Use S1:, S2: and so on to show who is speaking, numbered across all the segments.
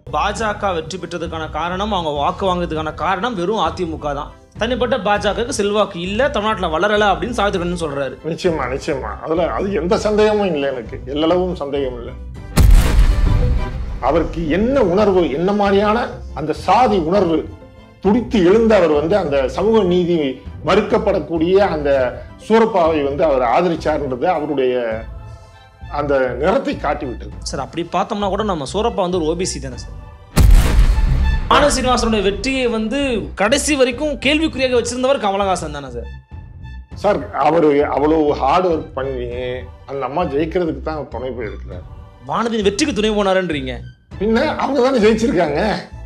S1: பாஜக வெற்றி பெற்றதுக்கான காரணம் அவங்க வாக்கு வாங்குறதுக்கான காரணம் வெறும் அதிமுக தான் தனிப்பட்ட பாஜகவுக்கு செல்வாக்கு இல்ல தமிழ்நாட்டுல வளரல அப்படின்னு சாவித்திரன் சொல்றாரு
S2: நிச்சயமா நிச்சயமா அதுல அது எந்த சந்தேகமும் இல்லை எனக்கு எல்லளவும் சந்தேகம் இல்லை அவருக்கு என்ன உணர்வு என்ன மாதிரியான அந்த சாதி உணர்வு துடித்து எழுந்த அவர் வந்து அந்த சமூக நீதி மறுக்கப்படக்கூடிய அந்த சூரப்பாவை வந்து அவர் ஆதரிச்சார்ன்றது அவருடைய அந்த நிறத்தை காட்டிவிட்டது
S1: சார் அப்படி பார்த்தோம்னா கூட நம்ம சூரப்பா வந்து ஒரு ஓபிசி தானே சார் ஆனந்த் சீனிவாசனுடைய வெற்றியை வந்து கடைசி வரைக்கும் கேள்விக்குறியாக வச்சிருந்தவர் கமலஹாசன் தானே சார்
S2: சார் அவர் அவ்வளவு ஹார்ட் ஒர்க் பண்ணி அந்த அம்மா ஜெயிக்கிறதுக்கு தான் அவர் துணை போயிருக்கிறார்
S1: வானதியின் வெற்றிக்கு துணை போனாருன்றீங்க
S2: பின்ன அவங்க தானே ஜெயிச்சிருக்காங்க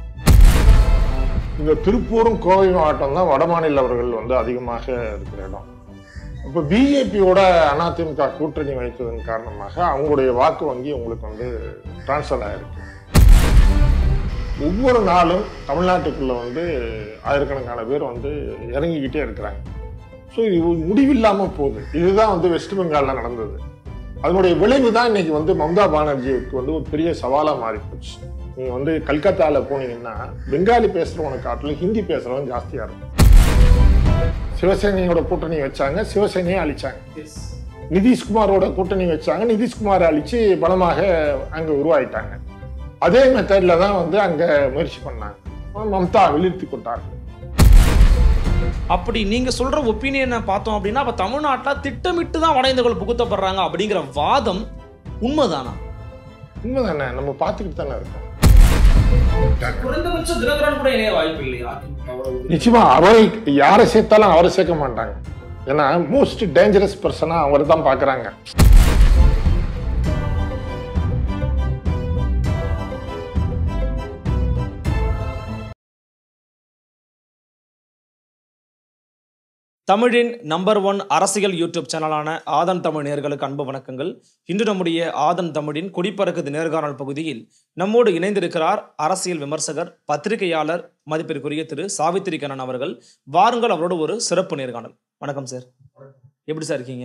S2: இந்த திருப்பூரும் கோவை மாவட்டம் தான் வடமாநிலவர்கள் வந்து அதிகமாக இருக்கிற இடம் இப்போ பிஜேபியோட அதிமுக கூட்டணி வைத்ததன் காரணமாக அவங்களுடைய வாக்கு வங்கி உங்களுக்கு வந்து டிரான்ஸ்ஃபர் ஆயிருக்கு ஒவ்வொரு நாளும் தமிழ்நாட்டுக்குள்ள வந்து ஆயிரக்கணக்கான பேர் வந்து இறங்கிக்கிட்டே இருக்கிறாங்க ஸோ இது ஒரு முடிவில்லாமல் போகுது இதுதான் வந்து வெஸ்ட் பெங்காலில் நடந்தது அதனுடைய விளைவு தான் இன்னைக்கு வந்து மம்தா பானர்ஜிக்கு வந்து ஒரு பெரிய சவாலாக மாறி போச்சு நீங்கள் வந்து கல்கத்தாவில் போனீங்கன்னா பெங்காலி பேசுகிறவனை காட்டிலும் ஹிந்தி பேசுகிறவன் ஜாஸ்தியாக இருக்கும் சிவசேனையோட கூட்டணி வச்சாங்க சிவசேனையை அழிச்சாங்க நிதிஷ்குமாரோட கூட்டணி வச்சாங்க நிதிஷ்குமாரை அழிச்சு பலமாக அங்கே உருவாயிட்டாங்க அதே மெத்தட்ல தான் வந்து அங்கே முயற்சி பண்ணாங்க மம்தா வீழ்த்தி கொண்டார்கள்
S1: அப்படி நீங்க சொல்ற ஒப்பீனியனை பார்த்தோம் அப்படின்னா அப்ப தமிழ்நாட்டுல திட்டமிட்டு தான் வட இந்தியர்கள் புகுத்தப்படுறாங்க அப்படிங்கிற வாதம் உண்மைதானா
S2: உண்மைதானே நம்ம பார்த்துக்கிட்டு தானே இருக்கோம்
S1: குறைந்தபட்சம் தினகரன் கூட இணைய வாய்ப்பு இல்லையா
S2: நிச்சயமா அவரை யாரை சேர்த்தாலும் அவரை சேர்க்க மாட்டாங்க ஏன்னா மோஸ்ட் டேஞ்சரஸ் பர்சனா அவர் தான் பார்க்குறாங்க
S1: தமிழின் நம்பர் ஒன் அரசியல் யூடியூப் சேனலான ஆதன் தமிழ் நேர்களுக்கு அன்பு வணக்கங்கள் இன்று நம்முடைய ஆதன் தமிழின் குடிப்பறக்குது நேர்காணல் பகுதியில் நம்மோடு இணைந்திருக்கிறார் அரசியல் விமர்சகர் பத்திரிகையாளர் மதிப்பிற்குரிய திரு சாவித்திரி கண்ணன் அவர்கள் வாருங்கள் அவரோட ஒரு சிறப்பு நேர்காணல் வணக்கம் சார் எப்படி சார் இருக்கீங்க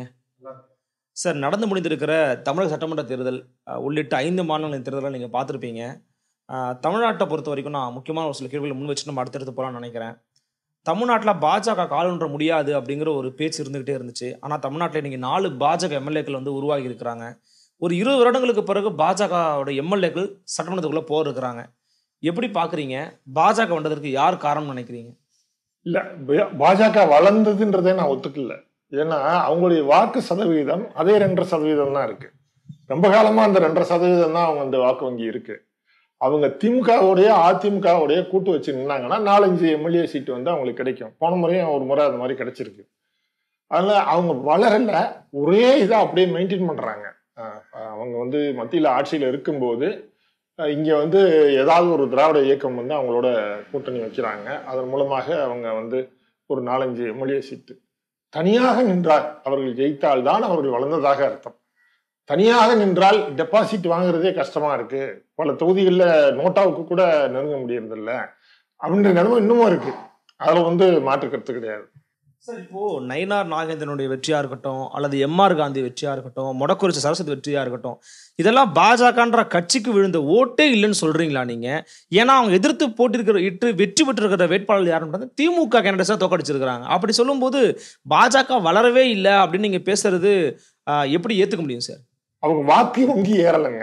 S1: சார் நடந்து முடிந்திருக்கிற தமிழக சட்டமன்ற தேர்தல் அஹ், உள்ளிட்ட ஐந்து மாநிலங்களின் தேர்தலை நீங்கள் பார்த்துருப்பீங்க அஹ், தமிழ்நாட்டை பொறுத்த வரைக்கும் நான் முக்கியமான ஒரு சில கேள்விகளை முன் வச்சு நம்ம அடுத்தடுத்து போகலாம்னு நினைக்கிறேன் தமிழ்நாட்டில் பாஜக காலன்ற முடியாது அப்படிங்கிற ஒரு பேச்சு இருந்துகிட்டே இருந்துச்சு ஆனால் தமிழ்நாட்டில் இன்னைக்கு நாலு பாஜக எம்எல்ஏக்கள் வந்து உருவாகி இருக்கிறாங்க ஒரு இருபது வருடங்களுக்கு பிறகு பாஜகவோட எம்எல்ஏக்கள் சட்டமன்றத்துக்குள்ளே போக இருக்கிறாங்க எப்படி பார்க்குறீங்க பாஜக வந்ததற்கு யார் காரணம்னு நினைக்கிறீங்க
S2: இல்ல பா- பாஜக வளர்ந்ததுன்றதே நான் ஒத்துக்கல ஏன்னா அவங்களுடைய வாக்கு சதவீதம் அதே ரெண்டரை சதவீதம் தான் இருக்கு ரொம்ப காலமா அந்த ரெண்டரை சதவீதம் தான் அவங்க அந்த வாக்கு வங்கி இருக்கு அவங்க திமுகவுடைய அதிமுகவுடைய கூட்டு வச்சு நின்னாங்கன்னா நாலஞ்சு எம்எல்ஏ சீட்டு வந்து அவங்களுக்கு கிடைக்கும் போன முறையும் ஒரு முறை அது மாதிரி கிடைச்சிருக்கு அதனால அவங்க வளரல ஒரே இதை அப்படியே மெயின்டைன் பண்றாங்க அஹ் அவங்க வந்து மத்தியில் ஆட்சியில் இருக்கும்போது அஹ் இங்க வந்து ஏதாவது ஒரு திராவிட இயக்கம் வந்து அவங்களோட கூட்டணி வைக்கிறாங்க அதன் மூலமாக அவங்க வந்து ஒரு நாலஞ்சு எம்எல்ஏ சீட்டு தனியாக நின்றால் அவர்கள் ஜெயித்தால் தான் அவர்கள் வளர்ந்ததாக அர்த்தம் தனியாக நின்றால் டெபாசிட் வாங்குறதே கஷ்டமா இருக்கு பல தொகுதிகளில் நோட்டாவுக்கு கூட நெருங்க முடியறதில்ல அப்படின்ற நிலைமை இன்னமும் இருக்கு அதுல வந்து மாற்று கருத்து கிடையாது
S1: சார் இப்போ நயினார் நாகேந்திரனுடைய வெற்றியா இருக்கட்டும் அல்லது எம்ஆர் காந்தி வெற்றியா இருக்கட்டும் மொடக்குறிச்சி சரஸ்வதி வெற்றியா இருக்கட்டும் இதெல்லாம் பாஜகன்ற கட்சிக்கு விழுந்த ஓட்டே இல்லைன்னு சொல்றீங்களா நீங்க ஏன்னா அவங்க எதிர்த்து போட்டிருக்கிற இட்டு வெற்றி பெற்றிருக்கிற வேட்பாளர் யாருன்றது திமுக கேண்டிடேட்ஸா தோக்கடிச்சிருக்காங்க அப்படி சொல்லும்போது பாஜக வளரவே இல்லை அப்படின்னு நீங்க பேசுறது ஆஹ், எப்படி ஏத்துக்க முடியும் சார்
S2: அவங்க வாக்கு வங்கி ஏறலைங்க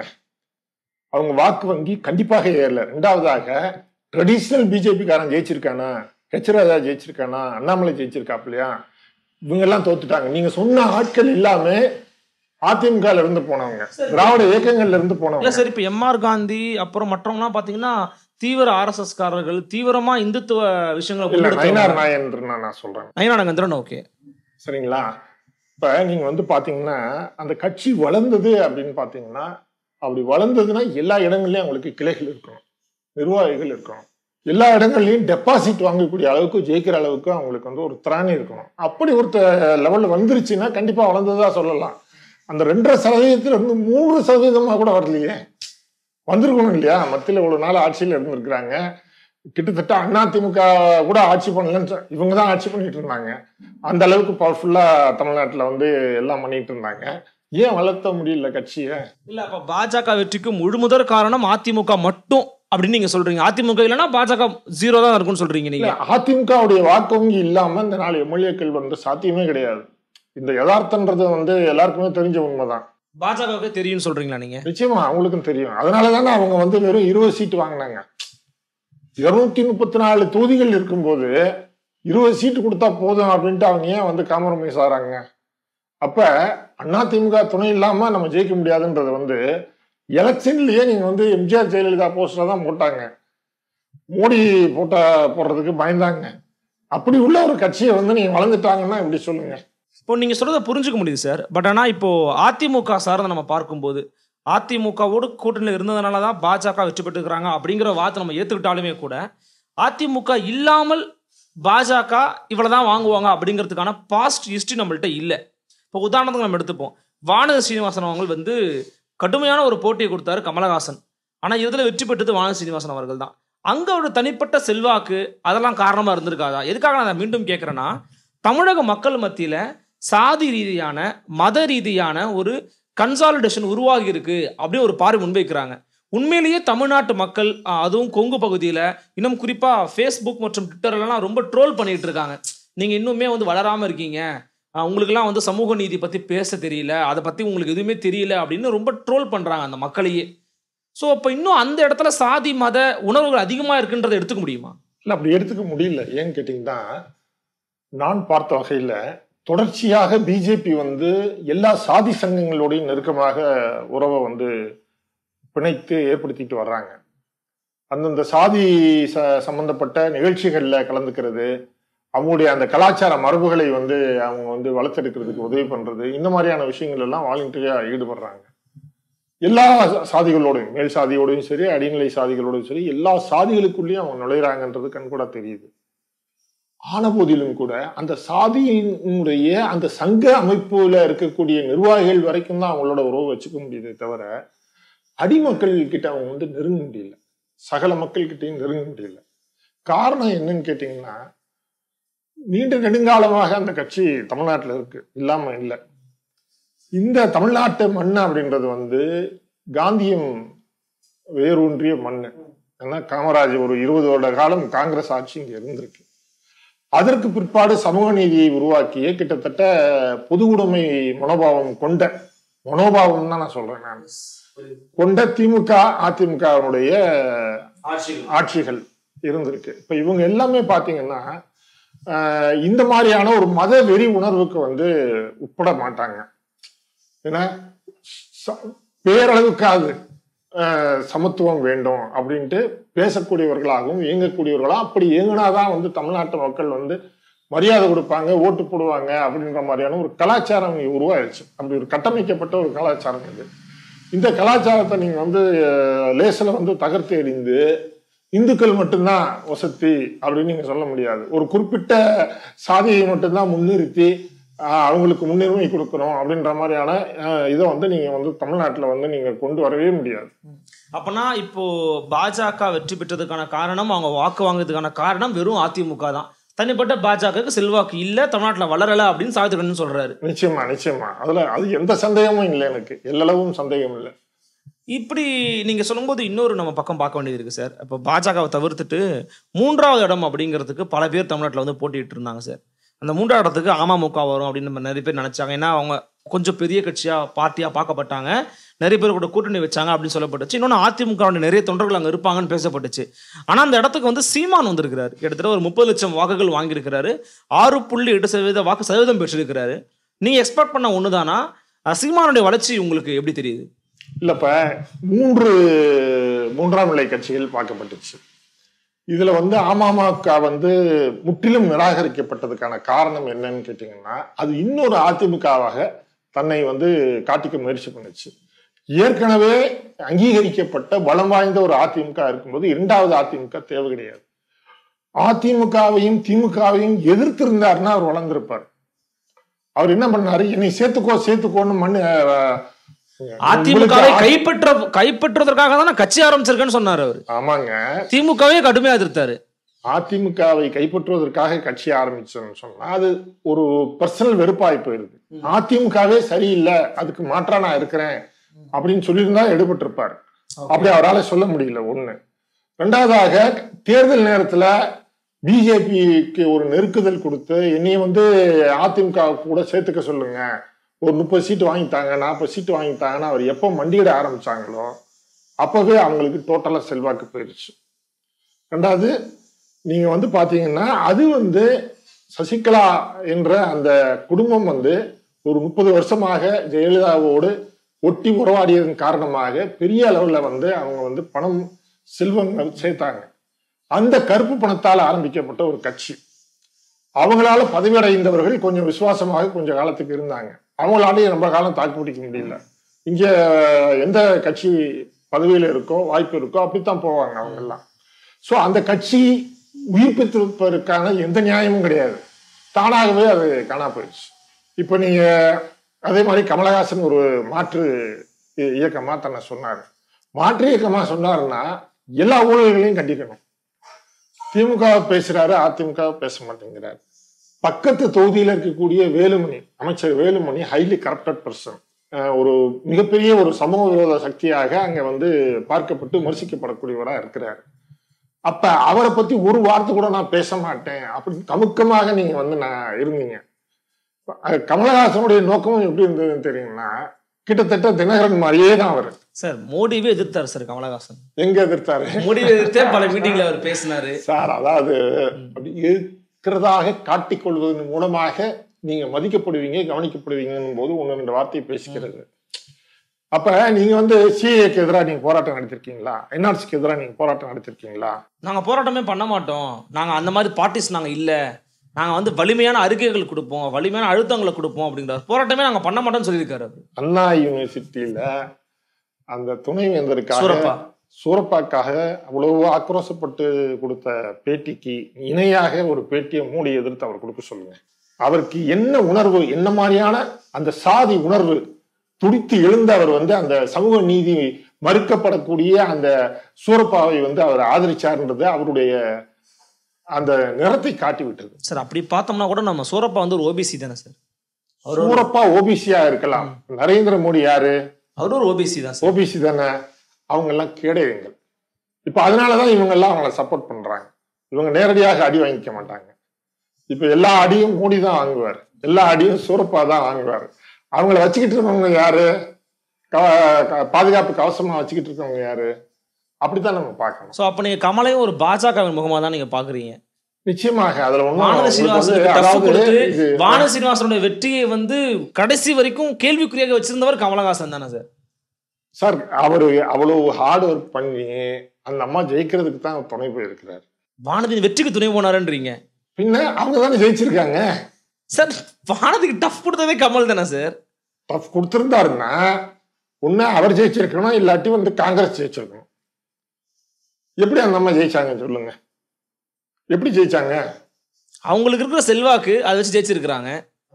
S2: அவங்க வாக்கு வங்கி கண்டிப்பாக ஏறல ரெண்டாவதாக ட்ரெடிஷ்னல் பிஜேபிக்காரன் ஜெயிச்சிருக்கானா ஹெச் ராஜா ஜெயிச்சிருக்கானா அண்ணாமலை ஜெயிச்சிருக்காப்லையா இவங்க எல்லாம் தோத்துட்டாங்க நீங்க சொன்ன ஆட்கள் எல்லாமே அதிமுக இருந்து போனவங்க திராவிட இயக்கங்கள்ல இருந்து
S1: இல்ல
S2: போனவங்க
S1: சார் இப்ப எம்ஆர் காந்தி அப்புறம் மற்றவங்கலாம் பாத்தீங்கன்னா தீவிர ஆர்எஸ்எஸ் காரர்கள் தீவிரமா இந்துத்துவ விஷயங்களை
S2: இல்ல நயினார்
S1: முன்னெடுத்தவங்க.
S2: நாயன் நான் சொல்றேன்
S1: நயினார் நாகேந்திரன் ஓகே
S2: சரிங்களா இப்ப நீங்க வந்து பாத்தீங்கன்னா அந்த கட்சி வளர்ந்தது அப்படின்னு பாத்தீங்கன்னா அப்படி வளர்ந்ததுன்னா எல்லா இடங்கள்லயும் அவங்களுக்கு கிளைகள் இருக்கணும் நிர்வாகிகள் இருக்கணும் எல்லா இடங்கள்லயும் டெபாசிட் வாங்கக்கூடிய அளவுக்கு ஜெயிக்கிற அளவுக்கு அவங்களுக்கு வந்து ஒரு திராணி இருக்கணும் அப்படி ஒரு லெவல்ல வந்துருச்சுன்னா கண்டிப்பா வளர்ந்ததா சொல்லலாம் அந்த ரெண்டரை சதவீதத்துல இருந்து மூணு சதவீதமா கூட வரலையே வந்திருக்கணும் இல்லையா மத்தியில் இவ்வளவு நாள் ஆட்சியில் இருந்திருக்கிறாங்க கிட்டத்தட்ட அதிமுக கூட ஆட்சி பண்ணலன்னு சொ- இவங்க தான் ஆட்சி பண்ணிட்டு இருந்தாங்க அந்த அளவுக்கு பவர்ஃபுல்லா தமிழ்நாட்டுல வந்து எல்லாம் பண்ணிட்டு இருந்தாங்க ஏன் வளர்த்த முடியல கட்சியை
S1: இல்ல அப்ப பாஜக வெற்றிக்கு முழுமுதற் காரணம் அதிமுக மட்டும் அப்படின்னு நீங்க சொல்றீங்க அதிமுக இல்லைன்னா பாஜக ஜீரோ தான் இருக்கும்னு சொல்றீங்க
S2: இல்ல
S1: நீங்க
S2: அதிமுகவுடைய வாக்கு வங்கி இல்லாம இந்த நாலு எம்எல்ஏக்கள் வந்து சாத்தியமே கிடையாது இந்த யதார்த்தன்றது வந்து எல்லாருக்குமே தெரிஞ்ச உண்மைதான்
S1: பாஜகவுக்கு தெரியும்னு சொல்றீங்களா நீங்க
S2: நிச்சயமா அவங்களுக்கும் தெரியும் அதனால தானே அவங்க வந்து வெறும் இருபது சீட்டு வாங்கினாங்க இருநூத்தி முப்பத்தி நாலு தொகுதிகள் இருக்கும்போது இருபது சீட்டு கொடுத்தா போதும் அப்படின்ட்டு அவங்க ஏன் வந்து காம்ப்ரமைஸ் ஆறாங்க அப்ப அதிமுக துணை இல்லாம நம்ம ஜெயிக்க முடியாதுன்றது வந்து எலெக்ஷன்லயே நீங்க வந்து எம்ஜிஆர் ஜெயலலிதா போஸ்டர் தான் போட்டாங்க மோடி போட்ட போடுறதுக்கு பயந்தாங்க அப்படி உள்ள ஒரு கட்சியை வந்து நீங்க வளர்ந்துட்டாங்கன்னா எப்படி சொல்லுங்க
S1: இப்போ நீங்க சொல்றத புரிஞ்சுக்க முடியுது சார் பட் ஆனா இப்போ அதிமுக சார்ந்து நம்ம பார்க்கும்போது அதிமுகவோடு கூட்டணியில் இருந்ததுனால தான் பாஜக வெற்றி பெற்றுக்கிறாங்க அப்படிங்கிற வார்த்தை நம்ம ஏத்துக்கிட்டாலுமே கூட அதிமுக இல்லாமல் பாஜக இவ்வளவுதான் வாங்குவாங்க அப்படிங்கிறதுக்கான பாஸ்ட் ஹிஸ்டரி நம்மள்ட்ட இல்லை இப்போ உதாரணத்துக்கு நம்ம எடுத்துப்போம் வானதி சீனிவாசன் அவங்க வந்து கடுமையான ஒரு போட்டியை கொடுத்தாரு கமலஹாசன் ஆனா இதில் வெற்றி பெற்றது வானதி சீனிவாசன் அவர்கள் தான் அங்க ஒரு தனிப்பட்ட செல்வாக்கு அதெல்லாம் காரணமா இருந்திருக்காதா எதுக்காக நான் அதை மீண்டும் கேட்குறேன்னா தமிழக மக்கள் மத்தியில சாதி ரீதியான மத ரீதியான ஒரு கன்சாலிடேஷன் உருவாகி இருக்கு அப்படின்னு ஒரு பார்வை முன்வைக்கிறாங்க உண்மையிலேயே தமிழ்நாட்டு மக்கள் அஹ், அதுவும் கொங்கு பகுதியில் இன்னும் குறிப்பாக ஃபேஸ்புக் மற்றும் ட்விட்டர்லாம் ரொம்ப ட்ரோல் பண்ணிட்டு இருக்காங்க நீங்கள் இன்னுமே வந்து வளராமல் இருக்கீங்க அஹ், உங்களுக்கெல்லாம் வந்து சமூக நீதி பற்றி பேச தெரியல அதை பற்றி உங்களுக்கு எதுவுமே தெரியல அப்படின்னு ரொம்ப ட்ரோல் பண்ணுறாங்க அந்த மக்களையே ஸோ அப்போ இன்னும் அந்த இடத்துல சாதி மத உணர்வுகள் அதிகமாக இருக்குன்றதை எடுத்துக்க முடியுமா
S2: இல்ல அப்படி எடுத்துக்க முடியல ஏன்னு கேட்டீங்கன்னா நான் பார்த்த வகையில தொடர்ச்சியாக பிஜேபி வந்து எல்லா சாதி சங்கங்களோடையும் நெருக்கமாக உறவை வந்து பிணைத்து ஏற்படுத்திட்டு வர்றாங்க அந்தந்த சாதி ச சம்பந்தப்பட்ட நிகழ்ச்சிகள்ல கலந்துக்கிறது அவங்களுடைய அந்த கலாச்சார மரபுகளை வந்து அவங்க வந்து வளர்த்தெடுக்கிறதுக்கு உதவி பண்றது இந்த மாதிரியான விஷயங்கள் எல்லாம் வாலண்டியரா ஈடுபடுறாங்க எல்லா சா- சாதிகளோடையும் மேல் சாதியோடையும் சரி அடிநிலை சாதிகளோடையும் சரி எல்லா சாதிகளுக்குள்ளேயும் அவங்க நுழையிறாங்கன்றது கண்கூடா தெரியுது ஆன போதிலும் கூட அந்த சாதியினுடைய அந்த சங்க அமைப்புல இருக்கக்கூடிய நிர்வாகிகள் வரைக்கும் தான் அவங்களோட உறவு வச்சுக்க முடியுதே தவிர அடிமக்கள் கிட்ட அவங்க வந்து நெருங்க முடியல சகல மக்கள் கிட்டையும் நெருங்க முடியல காரணம் என்னன்னு கேட்டீங்கன்னா நீண்ட நெடுங்காலமாக அந்த கட்சி தமிழ்நாட்டுல இருக்கு இல்லாம இல்லை இந்த தமிழ்நாட்டு மண் அப்படின்றது வந்து காந்தியம் வேரூன்றிய மண் ஏன்னா காமராஜ் ஒரு இருபது வருட காலம் காங்கிரஸ் ஆட்சி இங்க இருந்திருக்கு அதற்கு பிற்பாடு சமூக நீதியை உருவாக்கிய கிட்டத்தட்ட பொது உடைமை மனோபாவம் கொண்ட மனோபாவம் தான் நான் சொல்றேன் நான் கொண்ட திமுக அதிமுகவுடைய ஆட்சிகள் இருந்திருக்கு இப்ப இவங்க எல்லாமே பாத்தீங்கன்னா ஆஹ், இந்த மாதிரியான ஒரு மத வெறி உணர்வுக்கு வந்து உட்பட மாட்டாங்க ஏன்னா ச- பேரளவுக்காவது ஆஹ், சமத்துவம் வேண்டும் அப்படின்ட்டு பேசக்கூடியவர்களாகவும் இயங்கக்கூடியவர்களாக அப்படி இயங்கினாதான் வந்து தமிழ்நாட்டு மக்கள் வந்து மரியாதை கொடுப்பாங்க ஓட்டு போடுவாங்க அப்படின்ற மாதிரியான ஒரு கலாச்சாரம் இங்க உருவாயிருச்சு அப்படி ஒரு கட்டமைக்கப்பட்ட ஒரு கலாச்சாரம் இது இந்த கலாச்சாரத்தை நீங்க வந்து அஹ், லேசில் வந்து தகர்த்து எறிந்து இந்துக்கள் மட்டும்தான் வசதி அப்படின்னு நீங்க சொல்ல முடியாது ஒரு குறிப்பிட்ட சாதியை மட்டும்தான் முன்னிறுத்தி ஆஹ், அவங்களுக்கு முன்னுரிமை கொடுக்கணும் அப்படின்ற மாதிரியான ஆஹ், இதை வந்து நீங்க வந்து தமிழ்நாட்டுல வந்து நீங்க கொண்டு வரவே முடியாது
S1: அப்பனா இப்போ பாஜக வெற்றி பெற்றதுக்கான காரணம் அவங்க வாக்கு வாங்குறதுக்கான காரணம் வெறும் அதிமுக தான் தனிப்பட்ட பாஜகவுக்கு செல்வாக்கு இல்ல தமிழ்நாட்டுல வளரல அப்படின்னு சாவித்திரன் சொல்றாரு
S2: நிச்சயமா நிச்சயமா அதுல அது எந்த சந்தேகமும் இல்லை எனக்கு எல்லளவும் சந்தேகம் இல்லை
S1: இப்படி நீங்க சொல்லும்போது இன்னொரு நம்ம பக்கம் பார்க்க வேண்டியது இருக்கு சார் இப்போ பாஜகவை தவிர்த்துட்டு மூன்றாவது இடம் அப்படிங்கிறதுக்கு பல பேர் தமிழ்நாட்டில் வந்து போட்டிட்டு இருந்தாங்க சார் அந்த மூன்றாவது இடத்துக்கு அமமுக வரும் அப்படின்னு நம்ம நிறைய பேர் நினைச்சாங்க ஏன்னா அவங்க கொஞ்சம் பெரிய கட்சியா பார்ட்டியா பார்க்கப்பட்டாங்க நிறைய பேர் கூட கூட்டணி வச்சாங்க அப்படின்னு சொல்லப்பட்டுச்சு இன்னொன்று அதிமுக நிறைய தொண்டர்கள் அங்கே இருப்பாங்கன்னு பேசப்பட்டுச்சு ஆனால் அந்த இடத்துக்கு வந்து சீமான் வந்திருக்கிறாரு கிட்டத்தட்ட ஒரு முப்பது லட்சம் வாக்குகள் வாங்கியிருக்கிறாரு ஆறு புள்ளி எட்டு சதவீத வாக்கு சதவீதம் பெற்றிருக்கிறாரு நீங்க எக்ஸ்பெக்ட் பண்ண ஒண்ணுதானா அஹ் சீமானுடைய வளர்ச்சி உங்களுக்கு எப்படி தெரியுது
S2: இல்லப்ப மூன்று மூன்றாம் நிலை கட்சிகள் பார்க்கப்பட்டுச்சு இதுல வந்து அமமுக வந்து முற்றிலும் நிராகரிக்கப்பட்டதுக்கான காரணம் என்னன்னு கேட்டீங்கன்னா அது இன்னொரு அதிமுகவாக தன்னை வந்து காட்டிக்க முயற்சி பண்ணுச்சு ஏற்கனவே அங்கீகரிக்கப்பட்ட பலம் வாய்ந்த ஒரு அதிமுக இருக்கும்போது இரண்டாவது அதிமுக தேவை கிடையாது அதிமுகவையும் திமுகவையும் எதிர்த்து இருந்தாருன்னா அவர் வளர்ந்திருப்பார் அவர் என்ன பண்ணாரு என்னை சேர்த்துக்கோ சேர்த்துக்கோன்னு மண்ணு அஹ்,
S1: அதிமுகவை
S2: உங்களுக்கு
S1: கைப்பற்ற கைப்பற்றுவதற்காக தான் கட்சி ஆரம்பிச்சிருக்கேன்னு சொன்னாரு அவரு
S2: ஆமாங்க
S1: திமுகவே கடுமையா எதிர்த்தாரு
S2: அதிமுகவை கைப்பற்றுவதற்காக கட்சி ஆரம்பிச்சோம்னு சொன்னா அது ஒரு பர்சனல் வெறுப்பாய் போயிருது அதிமுகவே சரியில்லை அதுக்கு மாற்றா நான் இருக்கிறேன் அப்படின்னு சொல்லியிருந்தா எடுபட்டிருப்பார் அப்படி அவரால சொல்ல முடியல ஒண்ணு ரெண்டாவதாக தேர்தல் நேரத்துல பிஜேபிக்கு ஒரு நெருக்குதல் கொடுத்து என்னைய வந்து அதிமுக கூட சேர்த்துக்க சொல்லுங்க ஒரு முப்பது சீட்டு வாங்கித்தாங்க நாற்பது சீட்டு வாங்கித்தாங்கன்னு அவர் எப்போ மண்டியிட ஆரம்பிச்சாங்களோ அப்பவே அவங்களுக்கு டோட்டலா செல்வாக்கு போயிடுச்சு ரெண்டாவது நீங்க வந்து பாத்தீங்கன்னா அது வந்து சசிகலா என்ற அந்த குடும்பம் வந்து ஒரு முப்பது வருஷமாக ஜெயலலிதாவோடு ஒட்டி உறவாடியதன் காரணமாக பெரிய அளவுல வந்து அவங்க வந்து பணம் செல்வங்கள் சேர்த்தாங்க அந்த கருப்பு பணத்தால் ஆரம்பிக்கப்பட்ட ஒரு கட்சி அவங்களால பதவி அடைந்தவர்கள் கொஞ்சம் விசுவாசமாக கொஞ்ச காலத்துக்கு இருந்தாங்க அவங்களாலேயும் ரொம்ப காலம் தாக்கு பிடிக்க முடியல இங்க எந்த கட்சி பதவியில இருக்கோ வாய்ப்பு இருக்கோ அப்படித்தான் போவாங்க அவங்க எல்லாம் சோ அந்த கட்சி உயிர்ப்பித்திருப்பதற்கான எந்த நியாயமும் கிடையாது தானாகவே அது காணா போயிடுச்சு இப்போ நீங்க அதே மாதிரி கமலஹாசன் ஒரு மாற்று இ- இயக்கமா தன்னை சொன்னாரு மாற்று இயக்கமா சொன்னாருன்னா எல்லா ஊழல்களையும் கண்டிக்கணும் திமுக பேசுறாரு அதிமுக பேச மாட்டேங்கிறாரு பக்கத்து தொகுதியில இருக்கக்கூடிய வேலுமணி அமைச்சர் வேலுமணி ஹைலி கரப்டட் பர்சன் ஒரு மிகப்பெரிய ஒரு சமூக விரோத சக்தியாக அங்க வந்து பார்க்கப்பட்டு விமர்சிக்கப்படக்கூடியவரா இருக்கிறாரு அப்ப அவரை பத்தி ஒரு வார்த்தை கூட நான் பேச மாட்டேன் அப்படின்னு கமுக்கமாக நீங்க வந்து நான் இருந்தீங்க அஹ் கமலஹாசனுடைய நோக்கமும் எப்படி இருந்ததுன்னு தெரியுங்களா கிட்டத்தட்ட தினகரன் மாதிரியே தான் அவர்
S1: சார் மோடியவே எதிர்த்தாரு சார் கமலஹாசன்
S2: எங்க எதிர்த்தாரு
S1: மோடியை எதிர்த்தே பல மீட்டிங்ல அவர் பேசினாரு
S2: சார் அதாவது அப்படி இருக்கிறதாக காட்டிக்கொள்வதன் மூலமாக நீங்க மதிக்கப்படுவீங்க கவனிக்கப்படுவீங்கன்னு போது ஒன்று ரெண்டு வார்த்தையை பேசிக்கிறது அப்ப நீங்க வந்து சிஏக்கு எதிராக நீங்க போராட்டம் நடத்திருக்கீங்களா என்ஆர்சிக்கு எதிராக நீங்க போராட்டம் நடத்திருக்கீங்களா
S1: நாங்க போராட்டமே பண்ண மாட்டோம் நாங்க அந்த மாதிரி பார்ட்டிஸ் நாங்க இல்ல நாங்க வந்து வலிமையான அறிக்கைகள் கொடுப்போம் வலிமையான அழுத்தங்களை கொடுப்போம் அப்படிங்கிறார் போராட்டமே நாங்க பண்ண மாட்டோம்னு சொல்லியிருக்காரு அவரு
S2: அண்ணா யூனிவர்சிட்டியில அந்த துணைவேந்தருக்காக
S1: சூரப்பா
S2: சூரப்பாக்காக அவ்வளவு ஆக்ரோசப்பட்டு கொடுத்த பேட்டிக்கு இணையாக ஒரு பேட்டியை மூடி எதிர்த்து அவர் கொடுக்க சொல்லுங்க அவருக்கு என்ன உணர்வு என்ன மாதிரியான அந்த சாதி உணர்வு துடித்து எழுந்த அவர் வந்து அந்த சமூக நீதி மறுக்கப்படக்கூடிய அந்த சூரப்பாவை வந்து அவர் ஆதரிச்சார்ன்றது அவருடைய அந்த நிறத்தை காட்டி விட்டது
S1: சார் அப்படி பார்த்தோம்னா கூட நம்ம சூரப்பா வந்து ஒரு ஓபிசி தானே சார் அவர் ஒரு-
S2: சூரப்பா ஓபிசியா இருக்கலாம் நரேந்திர மோடி யாரு
S1: அவர் ஒரு ஓபிசி தான் சார்
S2: ஓபிசி தானே அவங்க எல்லாம் கேடயங்கள் இப்ப அதனாலதான் இவங்க எல்லாம் அவங்கள சப்போர்ட் பண்றாங்க இவங்க நேரடியாக அடி வாங்கிக்க மாட்டாங்க இப்ப எல்லா அடியும் மோடி தான் வாங்குவார் எல்லா அடியும் சூரப்பா தான் வாங்குவார் அவங்கள வச்சுக்கிட்டு இருக்கவங்க யாரு க- க- பாதுகாப்பு கவசமா வச்சுக்கிட்டு இருக்கவங்க யாரு அப்படித்தான் நம்ம பார்க்கணும்
S1: சோ அப்ப நீங்க கமலையும் ஒரு பாஜகவின் முகமா தான் நீங்க பாக்குறீங்க
S2: நிச்சயமாக அதுல ஒண்ணும்
S1: வானதி
S2: உங்களுக்கு
S1: சீனிவாசனுக்கு
S2: வந்து
S1: tough
S2: அதாவது
S1: கொடுத்து
S2: இது
S1: வானதி சீனிவாசனுடைய வெற்றியை வந்து கடைசி வரைக்கும் கேள்விக்குறியாக வச்சிருந்தவர் கமலஹாசன் தானே சார்
S2: சார் அவரு அவ்வளவு ஹார்ட் ஒர்க் பண்ணி அந்த அம்மா ஜெயிக்கிறதுக்கு தான் அவர் துணை போயிருக்கிறார்
S1: வானதி வெற்றிக்கு துணை போனாருன்றீங்க
S2: பின்ன அவங்க தானே ஜெயிச்சிருக்காங்க
S1: சார் வானதிக்கு டஃப் கொடுத்ததே கமல் தானே சார்
S2: டஃப் கொடுத்திருந்தாருன்னா ஒண்ணு அவர் ஜெயிச்சிருக்கணும் இல்லாட்டி வந்து காங்கிரஸ் ஜெயிச்சிருக்கணும் எப்படி அந்த அம்மா ஜெயிச்சாங்க சொல்லுங்க எப்படி ஜெயிச்சாங்க
S1: அவங்களுக்கு இருக்கிற செல்வாக்கு அதை வச்சு ஜெயிச்சிருக்கிறாங்க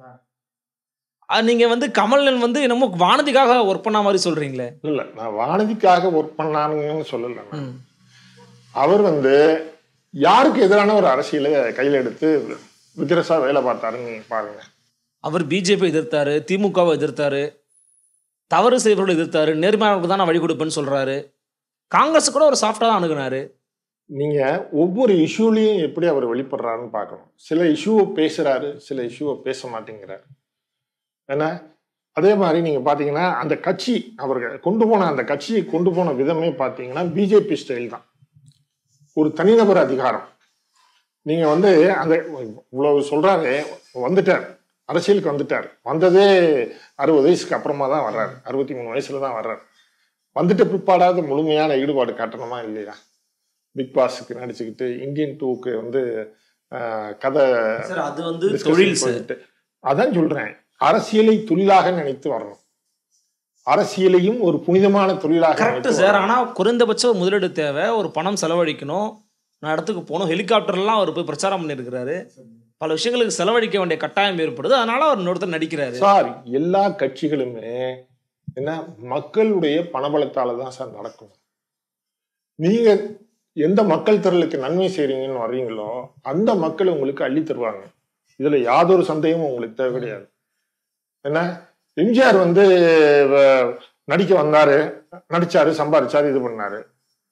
S1: அது நீங்க வந்து கமலன் வந்து என்னமோ வானதிக்காக ஒர்க் பண்ண மாதிரி சொல்றீங்களே
S2: இல்ல நான் வானதிக்காக ஒர்க் பண்ணானுங்கன்னு சொல்லல நான்.
S1: ம்.
S2: அவர் வந்து யாருக்கு எதிரான ஒரு அரசியலை கையில எடுத்து விக்ரஸா வேலை பார்த்தாருன்னு நீங்க பாருங்க
S1: அவர் பிஜேபி எதிர்த்தாரு திமுகவை எதிர்த்தாரு தவறு செய்பவர்களை எதிர்த்தாரு நேர்மையானவர்களுக்கு தான் நான் வழி கொடுப்பேன்னு சொல்றாரு காங்கிரஸ் கூட ஒரு சாஃப்டா தான் அணுகுனாரு
S2: நீங்க ஒவ்வொரு இஷ்யூலையும் எப்படி அவர் வெளிப்படுறாருன்னு பார்க்கணும் சில இஷ்யூவை பேசுறாரு சில இஷ்யூவை பேச மாட்டேங்கிறாரு ஏன்னா அதே மாதிரி நீங்க பாத்தீங்கன்னா அந்த கட்சி அவர்கள் கொண்டு போன அந்த கட்சியை கொண்டு போன விதமே பாத்தீங்கன்னா பிஜேபி ஸ்டைல் தான் ஒரு தனிநபர் அதிகாரம் நீங்க வந்து அந்த இவ்வளவு சொல்றாரு வந்துட்டார் அரசியலுக்கு வந்துட்டார் வந்ததே அறுபது வயசுக்கு அப்புறமா தான் வர்றாரு அறுபத்தி மூணு வயசுல தான் வர்றாரு வந்துட்ட பிற்பாடாவது முழுமையான ஈடுபாடு காட்டணுமா இல்லையா பிக் பாஸுக்கு நடிச்சுக்கிட்டு இந்தியன் டூக்கு வந்து ஆஹ், கதை
S1: சார் அது வந்து
S2: discussion
S1: தொழில் சார்
S2: போயிட்டு அதான் சொல்றேன் அரசியலை தொழிலாக நினைத்து வரணும் அரசியலையும் ஒரு புனிதமான தொழிலாக
S1: கரெக்ட்
S2: நினைத்து
S1: சார்
S2: வரணும்.
S1: ஆனா குறைந்தபட்ச ஒரு முதலீடு தேவை ஒரு பணம் செலவழிக்கணும் நான் இடத்துக்கு போகணும் ஹெலிகாப்டர்லாம் அவர் போய் பிரச்சாரம் பண்ணியிருக்கிறாரு பல விஷயங்களுக்கு செலவழிக்க வேண்டிய கட்டாயம் ஏற்படுது அதனால அவர் இன்னொருத்தர் நடிக்கிறாரு
S2: சார் எல்லா கட்சிகளுமே என்ன மக்களுடைய பணபலத்தால தான் சார் நடக்கும் நீங்க எந்த மக்கள் திரளுக்கு நன்மை செய்றீங்கன்னு வர்றீங்களோ அந்த மக்கள் உங்களுக்கு அள்ளி தருவாங்க இதுல யாதொரு சந்தேகமும் உங்களுக்கு தேவை கிடையாது என்ன எம்ஜிஆர் வந்து வ- நடிக்க வந்தாரு நடிச்சாரு சம்பாரிச்சாரு இது பண்ணாரு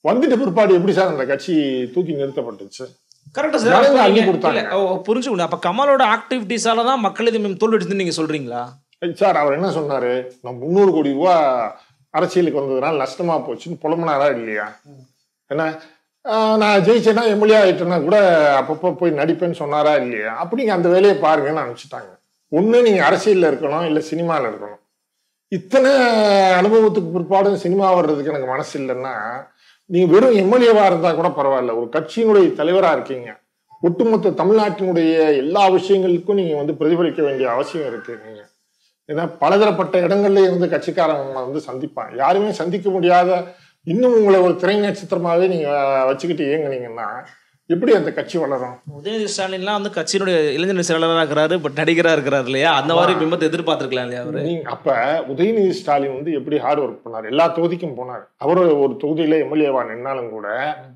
S2: வந்துட்ட பிற்பாடு எப்படி சார் அந்த கட்சி தூக்கி நிறுத்தப்பட்டுச்சு
S1: கரெக்டா
S2: ஜனங்க
S1: சார்
S2: அள்ளி
S1: நீங்க-
S2: கொடுத்தாங்க.
S1: இல்ல, ஓ, புரிஞ்சுக்கணும் அப்ப கமலோட ஆக்டிவிட்டிஸால தான் மக்கள் இது தோல்விடுதுன்னு நீங்க சொல்றீங்களா
S2: சார் அவர் என்ன சொன்னாரு நான் முந்நூறு கோடி ரூபா அரசியலுக்கு வந்ததுனால நஷ்டமா போச்சுன்னு புலம்புனாரா இல்லையா என்ன ஆஹ் நான் ஜெயிச்சேன்னா எம்எல்ஏ ஆயிட்டேன்னா கூட அப்பப்போ போய் நடிப்பேன்னு சொன்னாரா இல்லையா அப்படிங்க அந்த வேலையை பாருங்கன்னு அனுப்பிச்சிட்டாங்க ஒண்ணு நீங்க அரசியல்ல இருக்கணும் இல்ல சினிமால இருக்கணும் இத்தனை அனுபவத்துக்கு பிற்பாடு சினிமா வர்றதுக்கு எனக்கு மனசு இல்லைன்னா நீங்க வெறும் எம்எல்ஏவா இருந்தா கூட பரவாயில்ல ஒரு கட்சியினுடைய தலைவரா இருக்கீங்க ஒட்டுமொத்த தமிழ்நாட்டினுடைய எல்லா விஷயங்களுக்கும் நீங்க வந்து பிரதிபலிக்க வேண்டிய அவசியம் இருக்கு நீங்க ஏன்னா பலதரப்பட்ட இடங்கள்லயே வந்து கட்சிக்காரங்க வந்து சந்திப்பாங்க யாருமே சந்திக்க முடியாத இன்னும் உங்களை ஒரு திரை நட்சத்திரமாவே நீங்க வச்சுக்கிட்டு இயங்குனீங்கன்னா எப்படி அந்த கட்சி வளரும்
S1: உதயநிதி ஸ்டாலின்லாம் வந்து கட்சியினுடைய இளைஞர் செயலாளராக இருக்கிறாரு பட் நடிகரா இருக்கிறாரு இல்லையா அந்த மாதிரி பிம்பத்தை எதிர்பார்த்திருக்கலாம் இல்லையா அவரு
S2: நீங்க அப்ப உதயநிதி ஸ்டாலின் வந்து எப்படி ஹார்ட் ஒர்க் பண்ணார் எல்லா தொகுதிக்கும் போனார் அவர் ஒரு தொகுதியில எம்எல்ஏவா நின்னாலும் கூட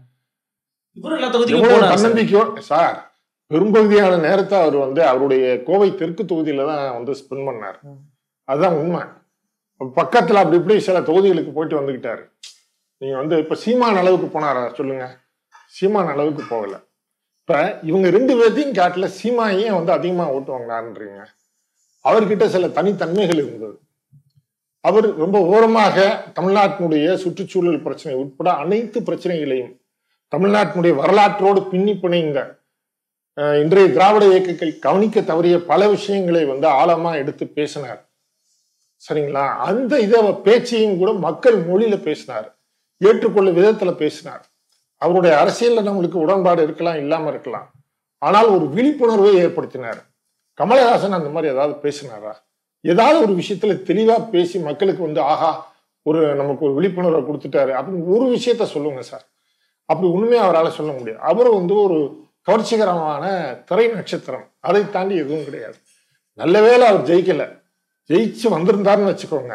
S1: இவரும் எல்லா தொகுதிக்கும்
S2: எவ்வளவு
S1: போனாரு சார்.
S2: தன்னம்பிக்கையோ சார் பெரும்பகுதியான நேரத்தை அவர் வந்து அவருடைய கோவை தெற்கு தொகுதியில தான் வந்து ஸ்பெண்ட் பண்ணார் அதுதான் உண்மை பக்கத்துல அப்படி இப்படி சில தொகுதிகளுக்கு போயிட்டு வந்துகிட்டாரு நீங்க வந்து இப்ப சீமான் அளவுக்கு போனாரா சொல்லுங்க சீமான் அளவுக்கு போகல இப்ப இவங்க ரெண்டு பேர்த்தையும் காட்டல சீமா ஏன் வந்து அதிகமா ஓட்டு வாங்கினாருன்றீங்க அவர்கிட்ட சில தனித்தன்மைகள் இருந்தது அவர் ரொம்ப ஓரமாக தமிழ்நாட்டினுடைய சுற்றுச்சூழல் பிரச்சனை உட்பட அனைத்து பிரச்சனைகளையும் தமிழ்நாட்டினுடைய வரலாற்றோடு பின்னி பிணைந்த அஹ், இன்றைய திராவிட இயக்கங்கள் கவனிக்க தவறிய பல விஷயங்களை வந்து ஆழமா எடுத்து பேசினார் சரிங்களா அந்த இதை பேச்சையும் கூட மக்கள் மொழியில பேசினார் ஏற்றுக்கொள்ள விதத்துல பேசினார் அவருடைய அரசியல்ல நம்மளுக்கு உடன்பாடு இருக்கலாம் இல்லாம இருக்கலாம் ஆனால் ஒரு விழிப்புணர்வை ஏற்படுத்தினார் கமலஹாசன் அந்த மாதிரி ஏதாவது பேசினாரா ஏதாவது ஒரு விஷயத்துல தெளிவா பேசி மக்களுக்கு வந்து ஆஹா ஒரு நமக்கு ஒரு விழிப்புணர்வை கொடுத்துட்டாரு அப்படின்னு ஒரு விஷயத்த சொல்லுங்க சார் அப்படி உண்மையா அவரால் சொல்ல முடியாது அவர் வந்து ஒரு கவர்ச்சிகரமான திரை நட்சத்திரம் அதை தாண்டி எதுவும் கிடையாது நல்ல வேளை அவர் ஜெயிக்கல ஜெயிச்சு வந்திருந்தாருன்னு வச்சுக்கோங்க